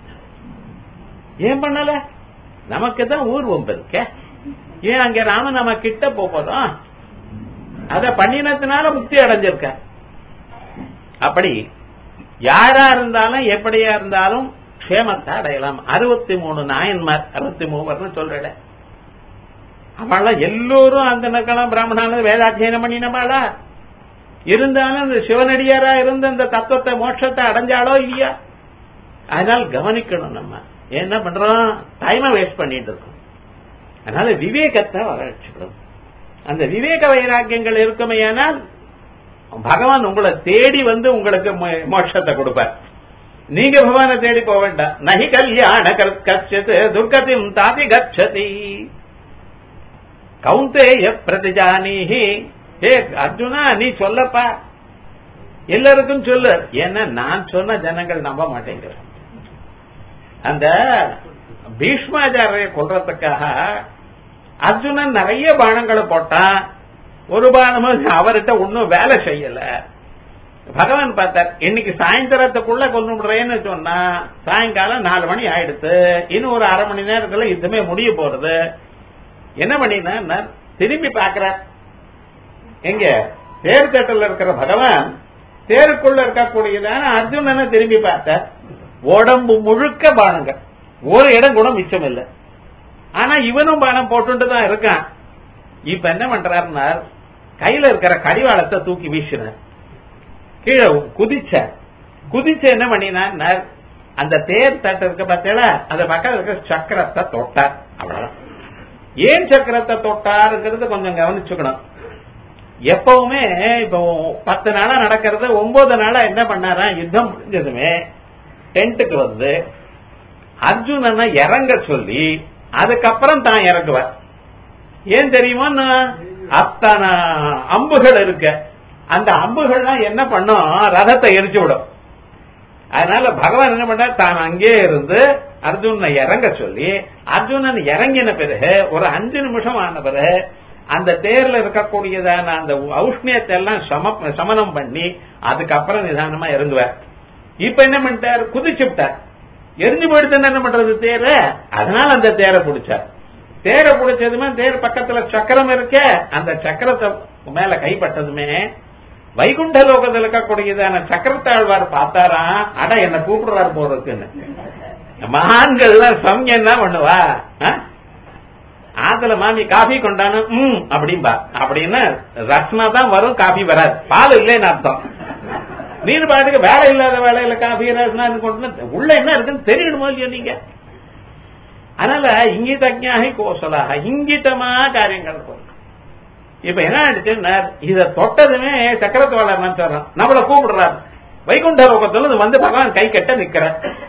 ஏன் பண்ணல நமக்கு தான் ஊர்வம் இருக்க ஏன் அங்க ராமநாம கிட்ட போறோம் அத பண்ணினதுனால முக்தி அடைஞ்சிருக்க அப்படி யாரா இருந்தாலும் எப்படியா இருந்தாலும் க்ஷேமத்தை அடையலாம் அறுபத்தி மூணு நாயன்மார் அறுபத்தி மூவர்னு சொல்றேன் அவள எல்லோரும் அந்த நக்கலாம் பிராமணால வேதாத்தியனம் பண்ணினவாளா இருந்தாலும் இந்த சிவனடியாரா இருந்த இந்த தத்துவத்தை மோட்சத்தை அடைஞ்சாலோ இல்லையா அதனால் கவனிக்கணும் நம்ம என்ன பண்றோம் டைமை வேஸ்ட் பண்ணிட்டு இருக்கோம் அதனால விவேகத்தை வளர்ச்சிக்கணும் அந்த விவேக வைராக்கியங்கள் இருக்குமையானால் பகவான் உங்களை தேடி வந்து உங்களுக்கு மோட்சத்தை கொடுப்பார் நீங்க பகவானை தேடி போக வேண்டாம் நகி கல்யாண கச்சது துர்கதிம் தாதி கச்சதி கவுந்தேய பிரதிஜானிஹி ஏ அர்ஜுனா நீ சொல்லப்பா எல்லாருக்கும் சொல்லு ஏன்னா நான் சொன்ன ஜனங்கள் நம்ப மாட்டேங்கிற அந்த பீஷ்மாச்சாரிய கொள்றதுக்காக அர்ஜுனன் நிறைய பானங்களை போட்டான் ஒரு பானமும் அவர்கிட்ட ஒன்னும் வேலை செய்யல பகவான் பார்த்தார் இன்னைக்கு சாயந்தரத்துக்குள்ள கொண்டு விடுறேன்னு சொன்னா சாயங்காலம் நாலு மணி ஆயிடுத்து இன்னும் ஒரு அரை மணி நேரத்துல இதுமே முடிய போறது என்ன பண்ணினா திரும்பி பாக்குறார் எங்க தேர் தட்டில் இருக்கிற பகவான் தேருக்குள்ள இருக்கக்கூடியதான அர்ஜுனனை திரும்பி பார்த்தார் உடம்பு முழுக்க பானங்கள் ஒரு இடம் கூட மிச்சம் இல்லை ஆனா இவனும் பானம் போட்டுட்டு தான் இருக்கான் இப்ப என்ன பண்றாருன்னா கையில இருக்கிற கடிவாளத்தை தூக்கி வீசினார் கீழே குதிச்ச குதிச்சு என்ன பண்ணினார் அந்த தேர் தட்டு இருக்க பார்த்தீங்களா அந்த பக்கத்துல இருக்க சக்கரத்தை தொட்டார் அவ்வளவுதான் ஏன் சக்கரத்தை தொட்டாருங்கிறது கொஞ்சம் கவனிச்சுக்கணும் எப்பவுமே இப்போ பத்து நாளா நடக்கிறது ஒன்பது நாளா என்ன பண்ணாரா யுத்தம் முடிஞ்சதுமே டென்ட்டுக்கு வந்து அர்ஜுனனை இறங்க சொல்லி அதுக்கப்புறம் தான் இறங்குவார் ஏன் தெரியுமா அத்தனை அம்புகள் இருக்க அந்த அம்புகள்லாம் என்ன பண்ணும் ரதத்தை எரிச்சு விடும் அதனால பகவான் என்ன பண்ணார் தான் அங்கே இருந்து அர்ஜுனனை இறங்க சொல்லி அர்ஜுனன் இறங்கின பிறகு ஒரு அஞ்சு நிமிஷம் ஆன பிறகு அந்த தேர்ல இருக்கக்கூடியதான அந்த ஔஷ்ணியத்தை எல்லாம் சம சமனம் பண்ணி அதுக்கப்புறம் நிதானமா இறங்குவார் இப்ப என்ன பண்ணிட்டார் குதிச்சு விட்டார் எரிஞ்சு போயிடுதுன்னு என்ன பண்றது தேர அதனால அந்த தேரை பிடிச்சார் தேரை பிடிச்சதுமே தேர் பக்கத்துல சக்கரம் இருக்க அந்த சக்கரத்தை மேல கைப்பட்டதுமே வைகுண்ட லோகத்தில் இருக்கக்கூடியதான சக்கரத்தாழ்வார் பார்த்தாரா அட என்ன கூப்பிடுறாரு போறதுக்குன்னு மகான்கள்லாம் சமயம் என்ன பண்ணுவா ஆத்துல மாமி காஃபி கொண்டானு ம் அப்படின்பா அப்படின்னா ரத்னா தான் வரும் காஃபி வராது பால் இல்லைன்னு அர்த்தம் நீர் பாட்டுக்கு வேலை இல்லாத வேலையில காஃபி ரசனா கொண்டு உள்ள என்ன இருக்குன்னு தெரியணுமோ இல்லையோ நீங்க அதனால இங்கித அஜ்ஞாகி கோசலாக இங்கிதமா காரியங்கள் போகும் இப்ப என்ன ஆயிடுச்சுன்னா இத தொட்டதுமே சக்கரத்து வளர்னா சொல்றான் நம்மள கூப்பிடுறாரு வைகுண்ட லோகத்துல வந்து பகவான் கை கட்ட நிக்கிற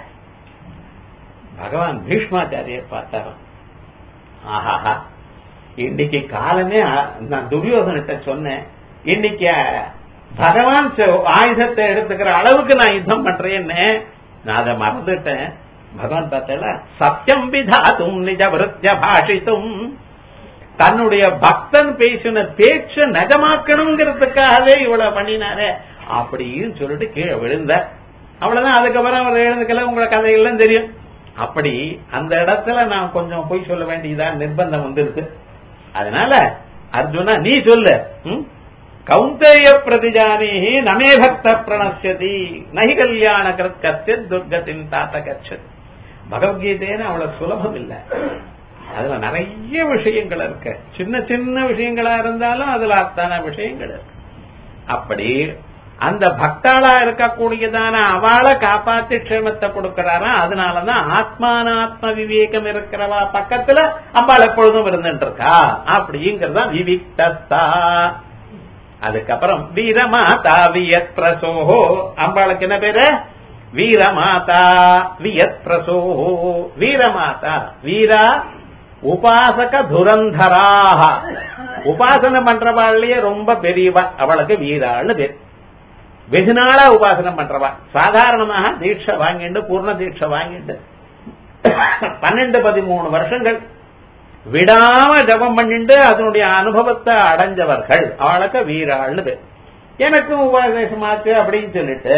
பகவான் பீஷ்மாச்சாரியர் பார்த்தாராம் ஆஹாஹா இன்னைக்கு காலமே நான் துரியோதனிட்ட சொன்னேன் இன்னைக்கு பகவான் ஆயுதத்தை எடுத்துக்கிற அளவுக்கு நான் யுத்தம் பண்றேன்னு நான் அதை மறந்துட்டேன் பகவான் பார்த்தல சத்தியம் விதாத்தும் நிஜ விருத்திய பாஷித்தும் தன்னுடைய பக்தன் பேசின பேச்ச நஜமாக்கணுங்கிறதுக்காகவே இவ்வளவு பண்ணினாரே அப்படின்னு சொல்லிட்டு கீழே விழுந்த அவ்வளவுதான் அதுக்கப்புறம் அவர் எழுந்துக்கல உங்களை கதையெல்லாம் தெரியும் அப்படி அந்த இடத்துல நான் கொஞ்சம் போய் சொல்ல வேண்டியதா நிர்பந்தம் வந்துருக்கு அதனால அர்ஜுனா நீ சொல்லு கௌந்தேய பிரதிஜானி நமே பக்த பிரணசியதி நகி கல்யாண கத்திய துர்கத்தின் தாத்த கச்சது பகவத்கீதைன்னு அவ்வளவு சுலபம் இல்லை அதுல நிறைய விஷயங்கள் இருக்கு சின்ன சின்ன விஷயங்களா இருந்தாலும் அதுல அத்தனை விஷயங்கள் இருக்கு அப்படி அந்த பக்தாளா இருக்கக்கூடியதான அவளை காப்பாத்தி க்ஷேமத்தை கொடுக்கிறாரா அதனாலதான் ஆத்மானாத்ம விவேகம் இருக்கிறவா பக்கத்துல அம்பாள் எப்பொழுதும் இருந்துட்டு இருக்கா அப்படிங்கறதா விவிக்தஸ்தா அதுக்கப்புறம் வீரமாதா வியத் பிரசோஹோ அம்பாளுக்கு என்ன பேரு வீரமாதா வியத் பிரசோஹோ வீரமாதா வீரா உபாசக துரந்தராக உபாசனை பண்றவாள்லயே ரொம்ப பெரியவா அவளுக்கு வீராள்னு பேர் வெகு நாளா உபாசனம் பண்றவா சாதாரணமாக தீட்சை வாங்கிட்டு பூர்ண தீட்சை வாங்கிட்டு பன்னெண்டு பதிமூணு வருஷங்கள் விடாம ஜபம் பண்ணிட்டு அதனுடைய அனுபவத்தை அடைஞ்சவர்கள் அவளுக்கு வீராள்னு பேர் எனக்கும் உபதேசமாச்சு அப்படின்னு சொல்லிட்டு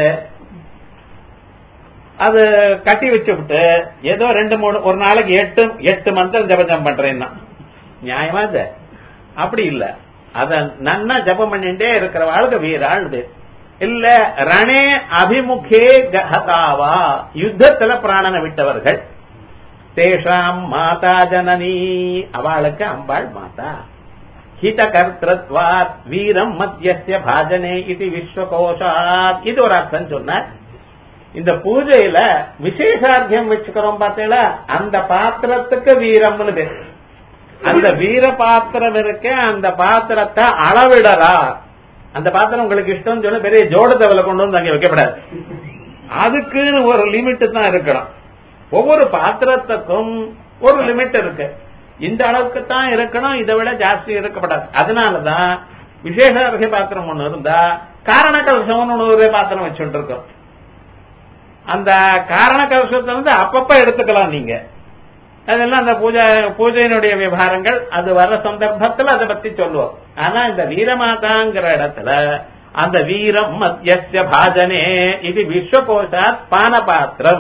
அது கட்டி வச்சுவிட்டு ஏதோ ரெண்டு மூணு ஒரு நாளைக்கு எட்டு எட்டு மந்திரம் ஜபம் பண்றேன்னா நியாயமா இது அப்படி இல்ல அத நன்னா ஜபம் பண்ணிட்டே இருக்கிறவாளுக்கு வீராள் பேர் இல்ல ரணே அபிமுகே கஹதாவா யுத்தத்துல பிராணனை விட்டவர்கள் தேஷாம் மாதா ஜனனி அவளுக்கு அம்பாள் மாதா ஹித கர்த்தத்வாத் வீரம் மத்தியஸ்ய பாஜனே இது விஸ்வகோஷாத் இது ஒரு அர்த்தம் சொன்னார் இந்த பூஜையில விசேஷார்த்தியம் வச்சுக்கிறோம் பார்த்தீங்களா அந்த பாத்திரத்துக்கு வீரம்னு பேர் அந்த வீர பாத்திரம் இருக்க அந்த பாத்திரத்தை அளவிடறா அந்த பாத்திரம் உங்களுக்கு இஷ்டம் சொல்ல பெரிய ஜோடத்தவலை கொண்டு வந்து அங்க வைக்கப்படாது அதுக்குன்னு ஒரு லிமிட் தான் இருக்கணும் ஒவ்வொரு பாத்திரத்துக்கும் ஒரு லிமிட் இருக்கு இந்த அளவுக்கு தான் இருக்கணும் இதை விட ஜாஸ்தி இருக்கப்படாது அதனாலதான் விசேஷ அரிசி பாத்திரம் ஒண்ணு இருந்தா காரண கலசம் ஒரு பாத்திரம் வச்சுட்டு இருக்கோம் அந்த காரண கலசத்தை வந்து அப்பப்ப எடுத்துக்கலாம் நீங்க அதெல்லாம் அந்த பூஜை பூஜையினுடைய விவகாரங்கள் அது வர்ற சந்தர்ப்பத்தில் அதை பத்தி சொல்லுவோம் ஆனா இந்த வீரமாதாங்கிற இடத்துல அந்த வீரம் மத்தியஸ்ய பாஜனே இது விஸ்வகோஷாத் பானபாத்திரம்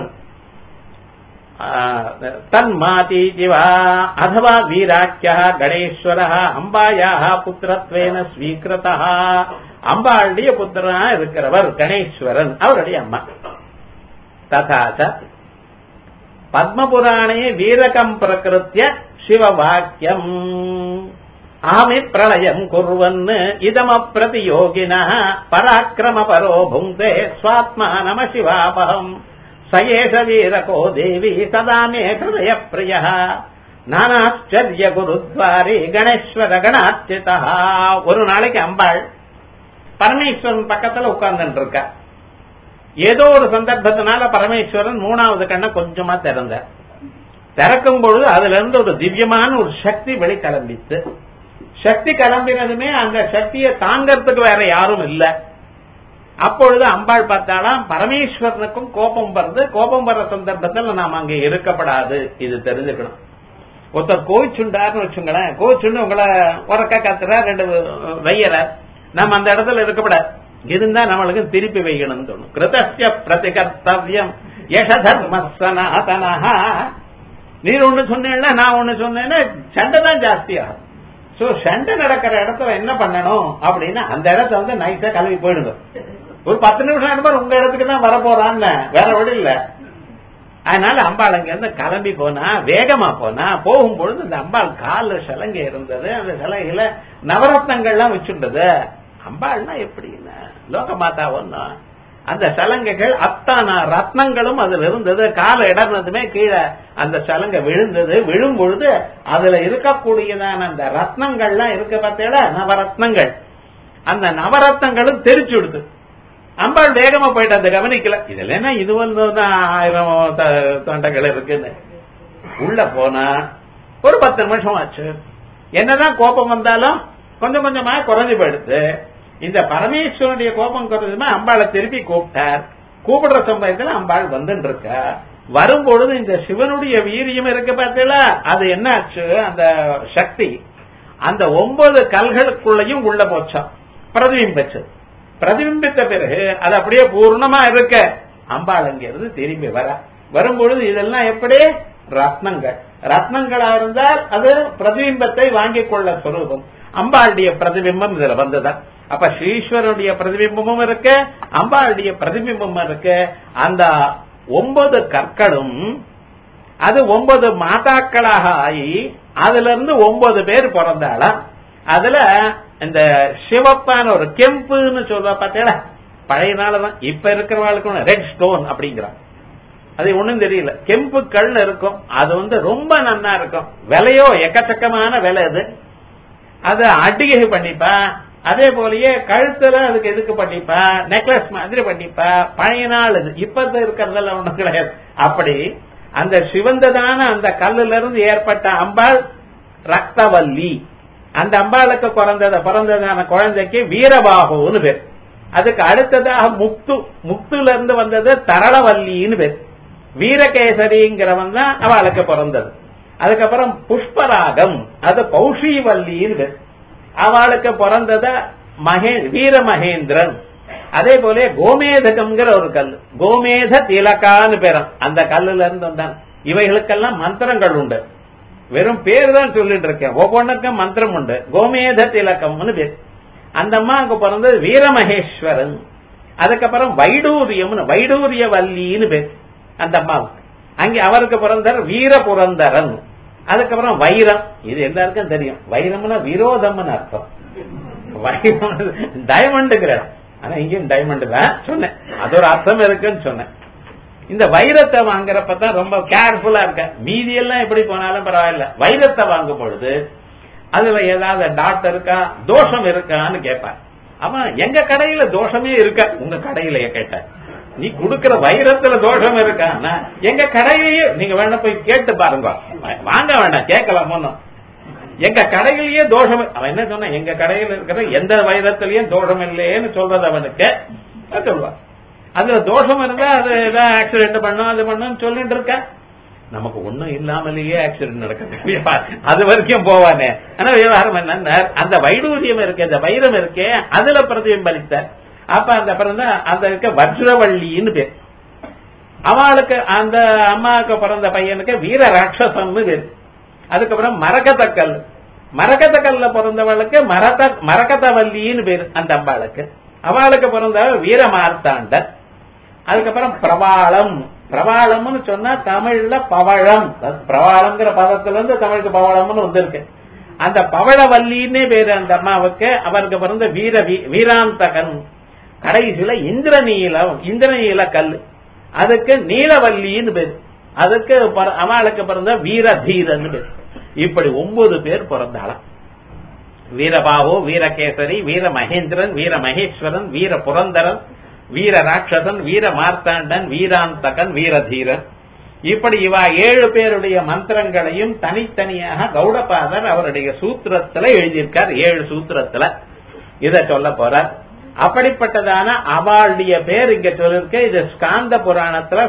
தன்மாதீதி வா அதவா வீராக்கிய கணேஸ்வர அம்பாயா புத்திரத்வேன ஸ்வீகிருத அம்பாளுடைய புத்திரனா இருக்கிறவர் கணேஸ்வரன் அவருடைய அம்மா ததாச்ச பத்மபுராணே வீரகம் பிரகிருத்திய சிவவாக்கியம் ஆமி பிரளயம் குர்வன் இதமப்பிரதியோகின பராக்கிரம பரோ புங்கே ஸ்வாத்மானம சிவாபகம் சயேஷ வீரகோ தேவி சதா மே ஹிருதய பிரிய நானாச்சரிய குருத்வாரி கணேஸ்வர கணாச்சிதா ஒரு நாளைக்கு அம்பாள் பரமேஸ்வரன் பக்கத்துல உட்கார்ந்துட்டு இருக்கா ஏதோ ஒரு சந்தர்ப்பத்தினால பரமேஸ்வரன் மூணாவது கண்ணை கொஞ்சமா திறந்த திறக்கும் பொழுது அதுல இருந்து ஒரு திவ்யமான ஒரு சக்தி வெளி கிளம்பிச்சு சக்தி கிளம்பினதுமே அந்த சக்தியை தாங்கறதுக்கு வேற யாரும் இல்ல அப்பொழுது அம்பாள் பார்த்தாலாம் பரமேஸ்வரனுக்கும் கோபம் வருது கோபம் வர்ற சந்தர்ப்பத்தில் நாம் அங்கே இருக்கப்படாது இது தெரிஞ்சுக்கணும் ஒருத்தர் கோவிச்சுண்டார்னு வச்சுங்களேன் கோவிச்சுண்டு உங்களை உறக்க கத்துற ரெண்டு வையற நம்ம அந்த இடத்துல இருக்கப்படாது இருந்தா நம்மளுக்கு திருப்பி வைக்கணும்னு தோணும் கிருதஸ்ய பிரதிகர்த்தவியம் யச தர்ம சனாதனஹா நீர் ஒண்ணு சொன்னேன்னா நான் ஒண்ணு சொன்னேன்னா சண்டை தான் ஜாஸ்தியாகும் சோ சண்டை நடக்கிற இடத்துல என்ன பண்ணணும் அப்படின்னா அந்த இடத்த வந்து நைஸா கிளம்பி போயிடுங்க ஒரு பத்து நிமிஷம் நண்பர் உங்க இடத்துக்கு தான் வரப்போறான்னு வேற வழி இல்ல அதனால அம்பாள் அங்க இருந்து கிளம்பி போனா வேகமா போனா போகும்பொழுது இந்த அம்பாள் கால சலங்கை இருந்தது அந்த சலங்கையில நவரத்னங்கள்லாம் வச்சுட்டது அம்பாள்னா எப்படின்னா லோகமாதா ஒன்னும் அந்த சலங்கைகள் அத்தான ரத்னங்களும் அதுல இருந்தது கால இடர்னதுமே கீழே அந்த சலங்கை விழுந்தது விழும் பொழுது அதுல இருக்கக்கூடியதான அந்த ரத்னங்கள்லாம் இருக்க பார்த்தீங்களா நவரத்னங்கள் அந்த நவரத்னங்களும் தெரிச்சு விடுது அம்பாள் வேகமா போயிட்டு அந்த கவனிக்கல இதுல என்ன இது வந்து ஆயிரம் தொண்டைகள் இருக்குன்னு உள்ள போனா ஒரு பத்து நிமிஷம் ஆச்சு என்னதான் கோபம் வந்தாலும் கொஞ்சம் கொஞ்சமா குறைஞ்சு போயிடுது இந்த பரமேஸ்வரனுடைய கோபம் குறைஞ்சுமா அம்பாளை திருப்பி கூப்பிட்டார் கூப்பிடுற சமயத்துல அம்பாள் வந்துட்டு இருக்க வரும்பொழுது இந்த சிவனுடைய வீரியம் இருக்கு பார்த்தீங்களா அது என்ன ஆச்சு அந்த சக்தி அந்த ஒன்பது கல்களுக்குள்ளயும் உள்ள போச்சாம் பிரதிபிம்பிச்சு பிரதிபிம்பித்த பிறகு அது அப்படியே பூர்ணமா இருக்க அம்பாள் அங்கிருந்து திரும்பி வர வரும்பொழுது இதெல்லாம் எப்படி ரத்னங்கள் ரத்னங்களா இருந்தால் அது பிரதிபிம்பத்தை வாங்கிக் கொள்ள சொரூபம் அம்பாளுடைய பிரதிபிம்பம் இதுல வந்ததா அப்ப ஸ்ரீஸ்வரனுடைய பிரதிபிம்பமும் இருக்கு அம்பாளுடைய பிரதிபிம்பமும் இருக்கு அந்த ஒன்பது கற்களும் அது ஒன்பது மாதாக்களாக ஆகி அதுல இருந்து ஒன்பது பேர் பிறந்தாளா அதுல இந்த சிவப்பான ஒரு கெம்புன்னு சொல்ற பார்த்தீங்களா பழைய நாளதான் இப்ப இருக்கிறவாளுக்கு ரெட் ஸ்டோன் அப்படிங்கிறான் அது ஒண்ணும் தெரியல கெம்பு கல் இருக்கும் அது வந்து ரொம்ப நன்னா இருக்கும் விலையோ எக்கச்சக்கமான விலை அது அது அடிகை பண்ணிப்பா அதே போலயே கழுத்துல அதுக்கு எதுக்கு பண்ணிப்பா நெக்லஸ் மாதிரி பண்ணிப்பா பழைய நாள் இது இப்ப இருக்கிறதெல்லாம் ஒண்ணும் கிடையாது அப்படி அந்த சிவந்ததான அந்த கல்லுல இருந்து ஏற்பட்ட அம்பாள் ரக்தவல்லி அந்த அம்பாளுக்கு பிறந்தத பிறந்ததான குழந்தைக்கு வீரபாகுன்னு பேர் அதுக்கு அடுத்ததாக முக்து முக்துல இருந்து வந்தது தரளவல்லின்னு பேர் வீரகேசரிங்கிறவன் தான் அவளுக்கு பிறந்தது அதுக்கப்புறம் புஷ்பராகம் அது பௌஷிவல்லின்னு பேர். அவளுக்கு பிறந்தத மகே வீர மகேந்திரன் அதே போல கோமேதகம்ங்கிற ஒரு கல் கோமேத திலகான்னு பேரம் அந்த கல்லுல இருந்து வந்தான் இவைகளுக்கெல்லாம் மந்திரங்கள் உண்டு வெறும் பேர் தான் சொல்லிட்டு இருக்கேன் ஒவ்வொன்றுக்கும் மந்திரம் உண்டு கோமேத திலகம்னு பேர் அந்த அம்மாவுக்கு பிறந்தது வீரமகேஸ்வரன் அதுக்கப்புறம் வைடூரியம்னு வைடூரிய வல்லின்னு பேர் அந்த அம்மாவுக்கு அங்கே அவருக்கு பிறந்தார் வீரபுரந்தரன் அதுக்கப்புறம் வைரம் இது எல்லாருக்கும் தெரியும் வைரம்னா விரோதம்னு அர்த்தம் வைரம் டைமண்டுங்கிற ஆனா இங்கேயும் டைமண்ட் தான் சொன்னேன் அது ஒரு அர்த்தம் இருக்குன்னு சொன்னேன் இந்த வைரத்தை வாங்குறப்ப தான் ரொம்ப கேர்ஃபுல்லா இருக்க மீதி எல்லாம் எப்படி போனாலும் பரவாயில்ல வைரத்தை வாங்கும் பொழுது அதுல ஏதாவது டாட் இருக்கா தோஷம் இருக்கான்னு கேட்பார் அவன் எங்க கடையில தோஷமே இருக்கா உங்க கடையில கேட்ட நீ குடுக்கிற வைரத்துல தோஷம் இருக்கான்னா எங்க கடையிலேயே நீங்க வேணா போய் கேட்டு பாருங்க வாங்க வேண்டாம் கேட்கலாம் ஒன்னும் எங்க கடையிலேயே தோஷம் அவன் என்ன சொன்ன எங்க கடையில இருக்கிற எந்த வைரத்திலயும் தோஷம் இல்லையேன்னு சொல்றது அவனுக்கு அது சொல்லுவான் அதுல தோஷம் இருந்தா அது ஏதாவது ஆக்சிடென்ட் பண்ணும் அது பண்ணும் சொல்லிட்டு இருக்க நமக்கு ஒண்ணும் இல்லாமலேயே ஆக்சிடென்ட் நடக்க அது வரைக்கும் போவானே ஆனா விவகாரம் என்ன அந்த வைடூரியம் இருக்கு அந்த வைரம் இருக்கே அதுல பிரதிபிம்பலித்த அப்ப அந்த பிறந்த அந்த இருக்க வஜ்ரவள்ளின்னு பேர் அவளுக்கு அந்த அம்மாவுக்கு பிறந்த பையனுக்கு வீர ராட்சசம்னு பேர் அதுக்கப்புறம் மரகதக்கல் மரகதக்கல்ல பிறந்தவளுக்கு மரத மரகதவல்லின்னு பேர் அந்த அம்பாளுக்கு அவளுக்கு பிறந்த வீர மார்த்தாண்டன் அதுக்கப்புறம் பிரபாளம் பிரபாளம்னு சொன்னா தமிழ்ல பவழம் பிரபாளம்ங்கிற பதத்துல இருந்து தமிழுக்கு பவளம்னு வந்திருக்கு அந்த பவளவல்லின்னே பேரு அந்த அம்மாவுக்கு அவருக்கு பிறந்த வீர வீராந்தகன் கடைசியில இந்திரநீலம் இந்திரநீல கல் அதுக்கு நீலவல்லின்னு பேரு அதுக்கு அவளுக்கு பிறந்த வீரதீரன் பேர் இப்படி ஒன்பது பேர் பிறந்தாளாம் வீரபாவோ வீரகேசரி வீர மகேந்திரன் வீர மகேஸ்வரன் வீர புரந்தரன் வீர ராட்சசன் வீர மார்த்தாண்டன் வீராந்தகன் வீரதீரன் இப்படி இவா ஏழு பேருடைய மந்திரங்களையும் தனித்தனியாக கௌடபாதர் அவருடைய சூத்திரத்துல எழுதியிருக்கார் ஏழு சூத்திரத்துல இத சொல்ல போறார் அப்படிப்பட்டதான அவளுடைய பேர் இங்க சொல்லிருக்க இது ஸ்காந்த புராணத்துல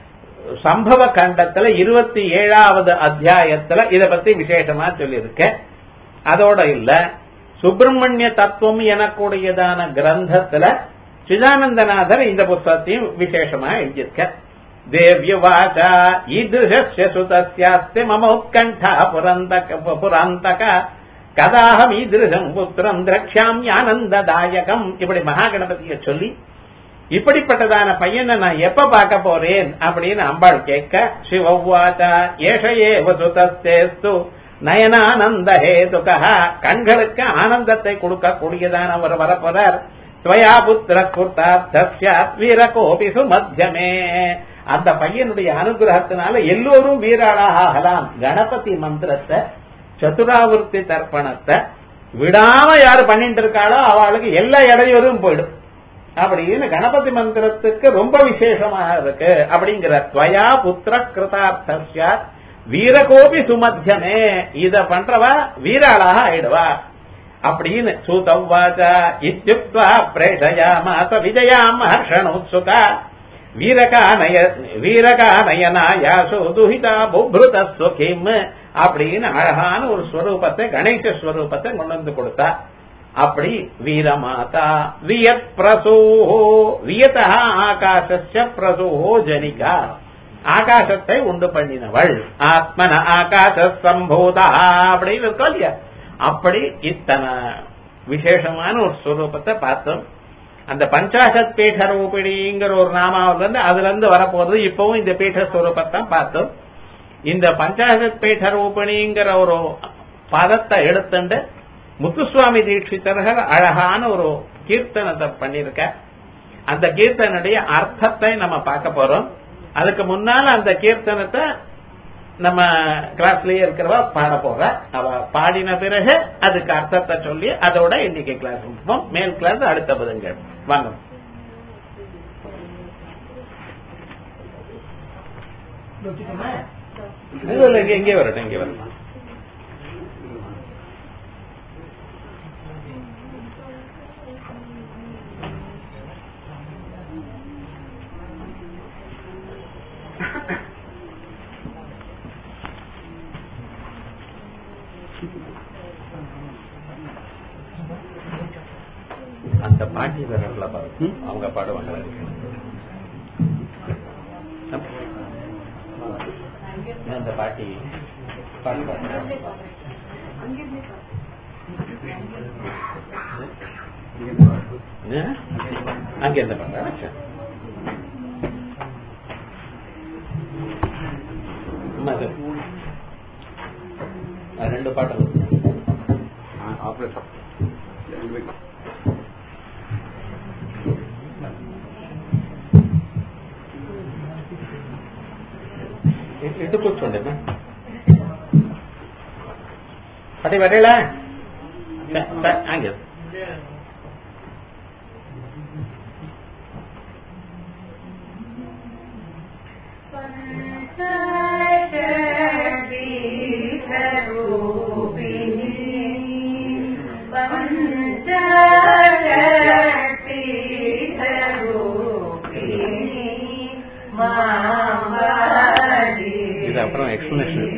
சம்பவ கண்டத்துல இருபத்தி ஏழாவது அத்தியாயத்துல இத பத்தி விசேஷமா சொல்லியிருக்க அதோட இல்ல சுப்பிரமணிய தத்துவம் எனக்கூடியதான கிரந்தத்துல சிதானந்தநாதர் இந்த புத்தகத்தையும் விசேஷமா எழுதியிருக்க தேவ்யவாச்சா ஈதுஷஸ்ய சுதஸ்யாஸ்தி மம உத்கண்டா புரந்தக புராந்தக கதாகம் ஈதிருஷம் புத்திரம் திரக்ஷாம் ஆனந்ததாயகம் இப்படி மகாகணபதிய சொல்லி இப்படிப்பட்டதான பையனை நான் எப்ப பார்க்க போறேன் அப்படின்னு அம்பாள் கேட்க சிவவாச்சா ஏஷயே வசுதஸ்தேஸ்து நயனானந்த ஹேதுகா கண்களுக்கு ஆனந்தத்தை கொடுக்கக்கூடியதான அவர் வரப்போறார் துவயா புத்திர குர்த்தார்த்தாத் வீரகோபி சுமத்தியமே அந்த பையனுடைய அனுகிரகத்தினால எல்லோரும் வீராளாக ஆகலாம் கணபதி மந்திரத்தை சதுராவர்த்தி தர்ப்பணத்தை விடாம யாரு பண்ணிட்டு இருக்காளோ அவளுக்கு எல்லா இடையூறும் போயிடும் அப்படின்னு கணபதி மந்திரத்துக்கு ரொம்ப விசேஷமாக இருக்கு அப்படிங்கிற துவயா புத்திர கிருதார்த்தா வீரகோபி சுமத்தியமே இத பண்றவா வீராளாக ஆயிடுவா அப்படின்னு சூதவாச்சா இத்தியுக்வா பிரேஷயாமாச விஜயாம் ஹர்ஷணோத்சுகா வீரகானய வீரகானயனாயாசோ துஹிதா புப்ருத சுகிம் அப்படின்னு அழகான ஒரு ஸ்வரூபத்தை கணேச ஸ்வரூபத்தை கொண்டு வந்து கொடுத்தா அப்படி வீரமாதா வியத் பிரசூஹோ வியதா ஆகாசஸ்ய பிரசூஹோ ஜனிகா ஆகாசத்தை உண்டு பண்ணினவள் ஆத்மன ஆகாச சம்போதா அப்படின்னு இருக்கோம் இல்லையா அப்படி இத்தனை விசேஷமான ஒரு ஸ்வரூபத்தை பார்த்தோம் அந்த பஞ்சாசத் பீட ரூபிணிங்கிற ஒரு நாமாவில இருந்து அதுல இருந்து வரப்போறது இப்பவும் இந்த பீட ஸ்வரூபத்தான் பார்த்தோம் இந்த பஞ்சாசத் பீட ரூபிணிங்கிற ஒரு பதத்தை எடுத்துண்டு முத்துசுவாமி தீட்சிதர்கள் அழகான ஒரு கீர்த்தனத்தை பண்ணிருக்க அந்த கீர்த்தனுடைய அர்த்தத்தை நம்ம பார்க்க போறோம் அதுக்கு முன்னால அந்த கீர்த்தனத்தை நம்ம கிளாஸ்லயே இருக்கிறவ பாட போற அவ பாடின பிறகு அதுக்கு அர்த்தத்தை சொல்லி அதோட இன்னைக்கு கிளாஸ் முடிப்போம் மேல் கிளாஸ் அடுத்த புதன்கள் வாங்க எங்கே வரட்டும் இங்கே வரட்டும் Thank you. பாட்டி வரல பாருங்க அவங்க பாடுவாங்க அந்த பாட்டி பாட்டு பாடுறாங்க அங்கிருந்து பாடுறேன் ரெண்டு பாட்டு ఇటు కూర్చోండి అటు వరేలా ಹಂಗೆ இது அப்புறம் எக்ஸ்பிளேஷன்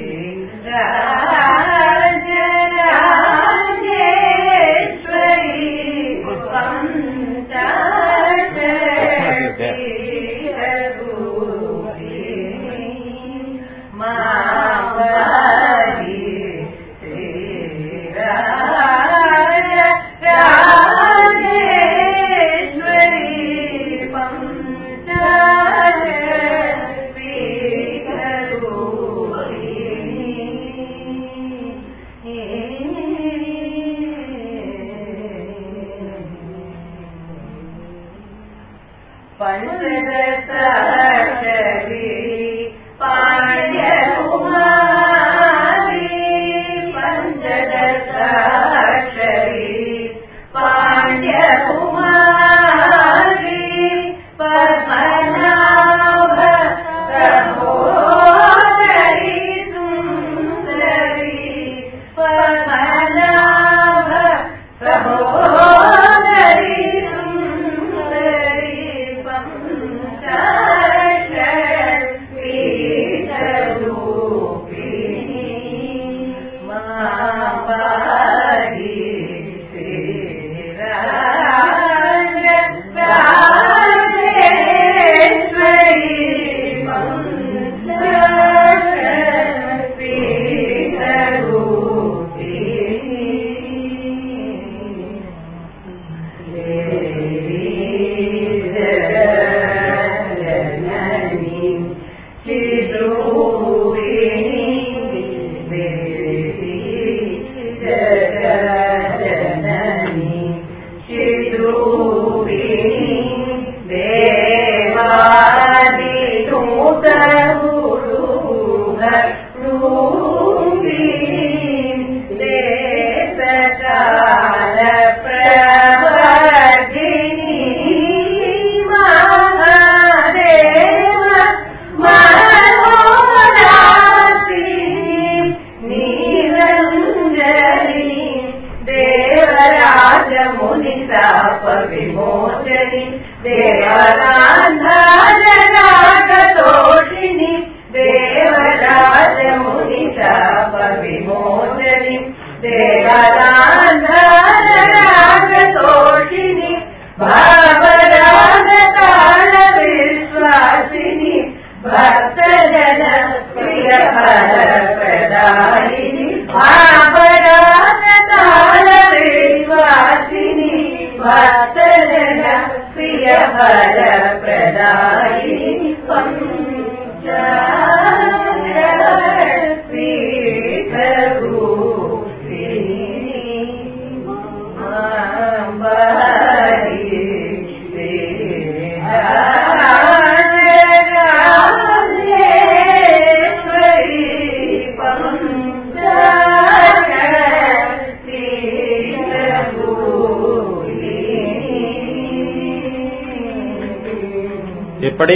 இப்படி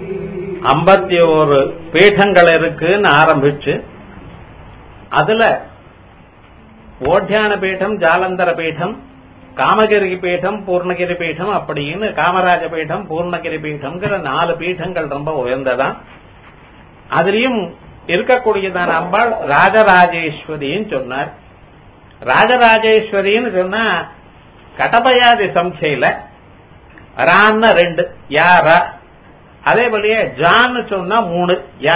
ஐம்பத்தி ஒரு பீடங்கள் இருக்குன்னு ஆரம்பிச்சு அதுல ஓட்டியான பீடம் ஜாலந்தர பீடம் காமகிரி பீடம் பூர்ணகிரி பீடம் அப்படின்னு காமராஜ பீடம் பூர்ணகிரி பீடம்ங்கிற நாலு பீடங்கள் ரொம்ப உயர்ந்ததான் அதுலயும் இருக்கக்கூடியதான அம்பாள் ராஜராஜேஸ்வரின்னு சொன்னார் ராஜராஜேஸ்வரின்னு சொன்னா கடபயாதி சம்சையில ரான்னு ரெண்டு யாரா அதே போலயே ஜான்னு சொன்னா மூணு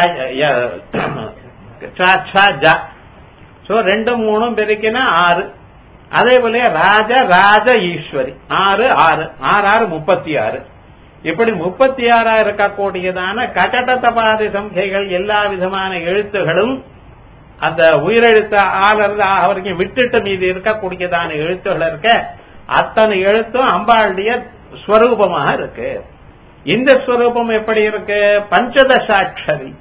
சோ ரெண்டு மூணும் பெருக்கினா ஆறு அதே போல ராஜ ராஜ ஈஸ்வரி ஆறு ஆறு ஆறு ஆறு முப்பத்தி ஆறு இப்படி முப்பத்தி ஆறா இருக்கக்கூடியதான கட்டடத்தபாதி சம்சைகள் எல்லா விதமான எழுத்துகளும் அந்த உயிரெழுத்த ஆளர்ந்து அவருக்கு விட்டுட்டு மீது இருக்கக்கூடியதான எழுத்துகள் இருக்க அத்தனை எழுத்தும் அம்பாளுடைய ஸ்வரூபமாக இருக்கு இந்த ஸ்வரூபம் எப்படி இருக்கு பஞ்சதசாட்சரி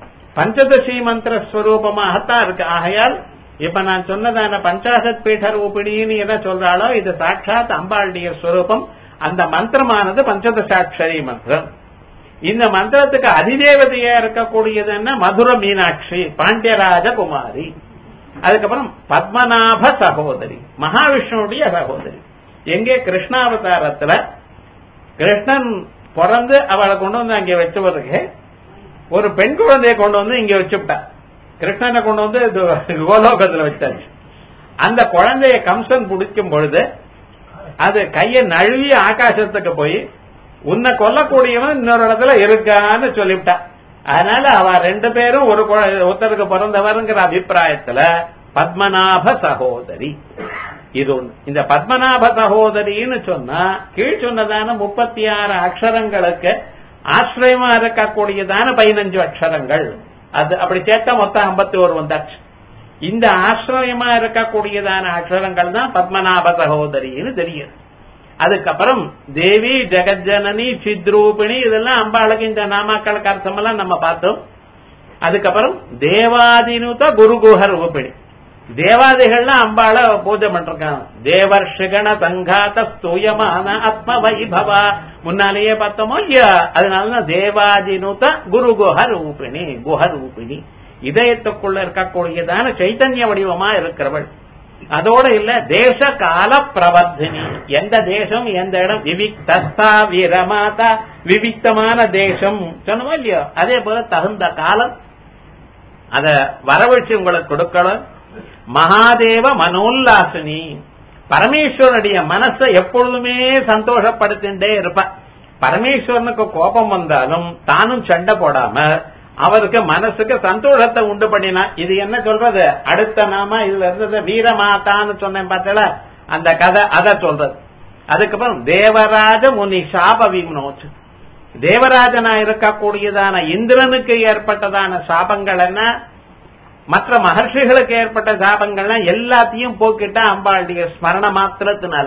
பஞ்சதசி மந்திர ஸ்வரூபமாகத்தான் இருக்கு ஆகையால் இப்ப நான் சொன்னதான பஞ்சாசத் பீட ரூபிணின்னு என்ன சொல்றாளோ இது சாட்சாத் அம்பாளுடைய ஸ்வரூபம் அந்த மந்திரமானது பஞ்சதசாட்சரி மந்திரம் இந்த மந்திரத்துக்கு அதிதேவதையா இருக்கக்கூடியதுன்னா மதுர மீனாட்சி பாண்டியராஜ குமாரி அதுக்கப்புறம் பத்மநாப சகோதரி மகாவிஷ்ணுடைய சகோதரி எங்கே கிருஷ்ணாவதாரத்துல கிருஷ்ணன் பிறந்து அவளை கொண்டு வந்து அங்கே வச்ச பிறகு ஒரு பெண் குழந்தையை கொண்டு வந்து இங்க வச்சுட்டா கிருஷ்ணனை கொண்டு வந்து கோலோகத்துல வச்சாச்சு அந்த குழந்தைய கம்சன் பிடிக்கும் பொழுது அது கையை நழுவி ஆகாசத்துக்கு போய் உன்னை கொல்லக்கூடியவன் இன்னொரு இடத்துல இருக்கான்னு சொல்லிவிட்டா அதனால அவ ரெண்டு பேரும் ஒரு ஒருத்தருக்கு பிறந்தவருங்கிற அபிப்பிராயத்துல பத்மநாப சகோதரி இது ஒண்ணு இந்த பத்மநாப சகோதரின்னு சொன்னா கீழ் சொன்னதான முப்பத்தி ஆறு அக்ஷரங்களுக்கு ஆசிரியமா இருக்கக்கூடியதான பதினஞ்சு அக்ஷரங்கள் அது அப்படி சேர்த்தா மொத்தம் ஐம்பத்தி ஒரு வந்தாச்சு இந்த ஆசிரியமா இருக்கக்கூடியதான அக்ஷரங்கள் தான் பத்மநாப சகோதரின்னு தெரியுது அதுக்கப்புறம் தேவி ஜெகஜனனி சித்ரூபிணி இதெல்லாம் அம்பாளுக்கு இந்த நாமாக்களுக்கு அர்த்தம் எல்லாம் நம்ம பார்த்தோம் அதுக்கப்புறம் தேவாதினுத குருகுஹ ரூபிணி தேவாதிகள்லாம் அம்பாள பூஜை பண்றாங்க தேவர் சிகண சங்காத ஸ்தூயமான ஆத்ம வைபவா முன்னாலேயே பார்த்தோமோ இல்லையா அதனாலதான் தேவாதினுத குரு குஹ ரூபிணி குஹ ரூபிணி இதயத்துக்குள்ள இருக்கக்கூடியதான சைத்தன்ய வடிவமா இருக்கிறவள் அதோட இல்ல தேச கால பிரவர்த்தினி எந்த தேசம் எந்த இடம் விவிக்தஸ்தா வீரமாதா விவிக்தமான தேசம் சொன்னோம் இல்லையோ அதே போல தகுந்த காலம் அத வரவழைச்சு உங்களுக்கு கொடுக்கணும் மகாதேவ மனோல்லாசினி பரமேஸ்வரனுடைய மனசை எப்பொழுதுமே சந்தோஷப்படுத்தின்றே இருப்ப பரமேஸ்வரனுக்கு கோபம் வந்தாலும் தானும் சண்டை போடாம அவருக்கு மனசுக்கு சந்தோஷத்தை உண்டு பண்ணினா இது என்ன சொல்றது அடுத்த நாம இதுல இருந்தது வீரமாதான்னு சொன்னேன் பார்த்தல அந்த கதை அத சொல்றது அதுக்கப்புறம் தேவராஜ முனி சாப விமனோச்சு தேவராஜனா இருக்கக்கூடியதான இந்திரனுக்கு ஏற்பட்டதான சாபங்கள் என்ன மற்ற மகர்ஷிகளுக்கு ஏற்பட்ட சாபங்கள்லாம் எல்லாத்தையும் போக்கிட்ட அம்பாளுடைய ஸ்மரண மாத்திரத்தினால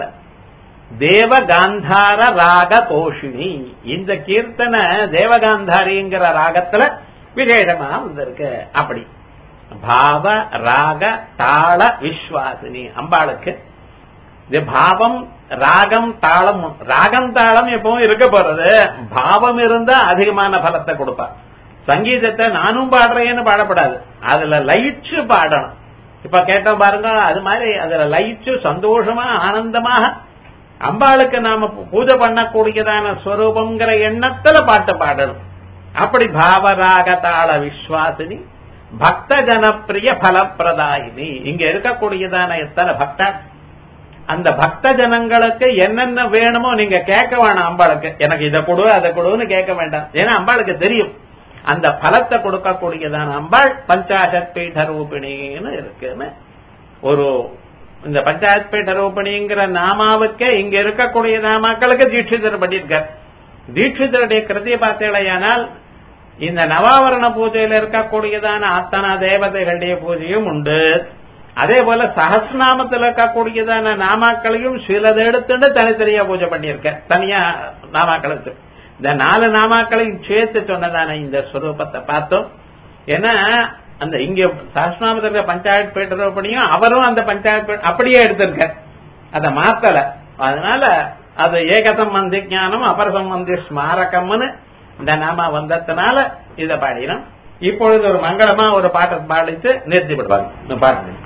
தேவகாந்தார ராக தோஷினி இந்த கீர்த்தனை தேவகாந்தாரிங்கிற ராகத்துல விசேஷமா வந்திருக்கு அப்படி பாவ ராக தாள விஸ்வாசினி அம்பாளுக்கு இது பாவம் ராகம் தாளம் ராகம் தாளம் எப்பவும் இருக்க போறது பாவம் இருந்தா அதிகமான பலத்தை கொடுப்பா சங்கீதத்தை நானும் பாடுறேன்னு பாடப்படாது அதுல லயிச்சு பாடணும் இப்ப கேட்டோம் பாருங்க அது மாதிரி அதுல லயிச்சு சந்தோஷமா ஆனந்தமாக அம்பாளுக்கு நாம பூஜை பண்ணக்கூடியதான ஸ்வரூபங்கிற எண்ணத்துல பாட்டு பாடணும் அப்படி பாவராக தாள விஸ்வாசினி பக்த ஜனப்பிரிய பலப்பிரதாயினி இங்க இருக்கக்கூடியதான எத்தனை பக்தா அந்த பக்த ஜனங்களுக்கு என்னென்ன வேணுமோ நீங்க கேட்க வேணாம் அம்பாளுக்கு எனக்கு இதை கொடு அதை கொடுன்னு கேட்க வேண்டாம் ஏன்னா அம்பாளுக்கு தெரியும் அந்த பலத்தை கொடுக்கக்கூடியதான அம்பாள் பஞ்சாசத் பீட ரூபிணின்னு இருக்குன்னு ஒரு இந்த பஞ்சாயத் பீட ரூபிணிங்கிற நாமாவுக்கே இங்க இருக்கக்கூடிய நாமாக்களுக்கு தீட்சிதர் பண்ணியிருக்கார் தீட்சிதருடைய கிருதியை பார்த்தீங்களேயானால் இந்த நவாவரண பூஜையில இருக்கக்கூடியதான அத்தனை தேவதைகளுடைய பூஜையும் உண்டு அதே போல சஹஸ்நாமத்தில் இருக்கக்கூடியதான நாமாக்களையும் சிலது எடுத்துட்டு தனித்தனியா பூஜை பண்ணியிருக்க தனியா நாமாக்களுக்கு இந்த நாலு நாமாக்களையும் சேர்த்து சொன்னதான இந்த ஸ்வரூபத்தை பார்த்தோம் ஏன்னா அந்த இங்க சஹஸ்நாமத்தில் இருக்க பஞ்சாயத்து பேட்டரோப்பணியும் அவரும் அந்த பஞ்சாயத்து அப்படியே எடுத்திருக்க அதை மாத்தல அதனால அது ஏகசம்பந்தி ஞானம் அபரசம்பந்தி ஸ்மாரகம்னு இந்த நாம வந்ததுனால இத பாடினோம் இப்பொழுது ஒரு மங்களமா ஒரு பாட்டை பாடிச்சு நிறுத்தி விடுவாங்க பாருங்க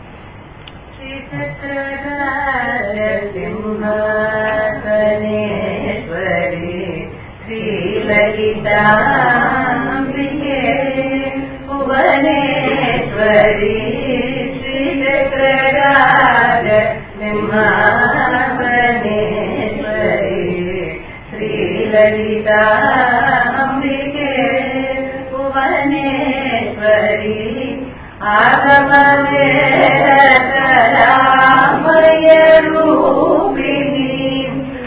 சிம்ஹாசனேஸ்வரி ஸ்ரீலலிதாம்பிகே புவனேஸ்வரி ஸ்ரீசக்கராஜ சிம்ஹாசனேஸ்வரி श्रीललिताम्बिके भुवनेश्वरी आगमवेदकलामयरूपिणी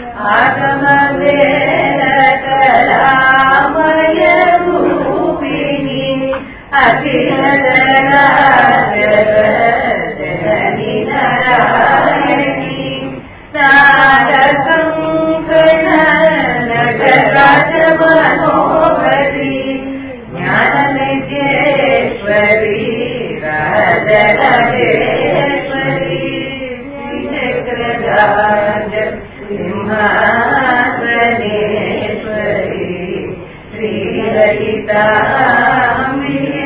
आगमवेदकलामयरूपिणी अखिलजगजननि नारायणी नारकङ्कण नटराजमनोहरी ज्ञाननिकेश्वरी राजराजेश्वरी चक्रराज सिंहासनेश्वरी श्रीललिताम्बिके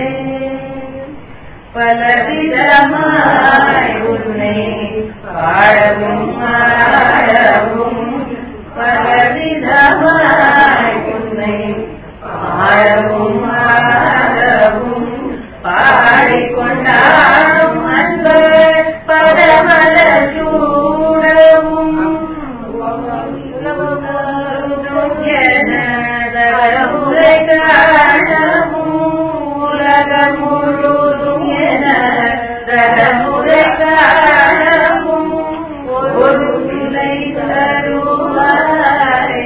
பலவிதமாய் உன்னை பாடவும் ஆடவும் பலவிதமாய் உன்னை பாடவும் ஆடவும் பாடிக்கொண்டாடும் அன்பர் பரமல சூடவும் உலகமுறை காணவும் உலகம் முழுதும் என தரமுறை காணவும் ஒரு நிலை தருவாய்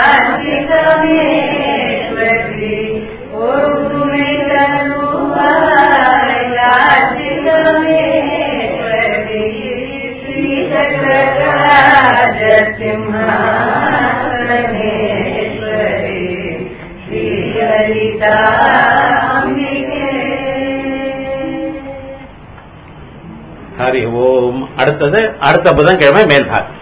கார்த்திகமேஸ்வரி ஒரு துணை தருவாய் கார்த்திகமேஸ்வரி ஸ்ரீசக்கராஜசிம்ஹாசனேஸ்வரி ஸ்ரீலலிதாம்பிகே ஹரி ஓம் அடுத்தது அடுத்த புதன்கிழமை மேல்பாக்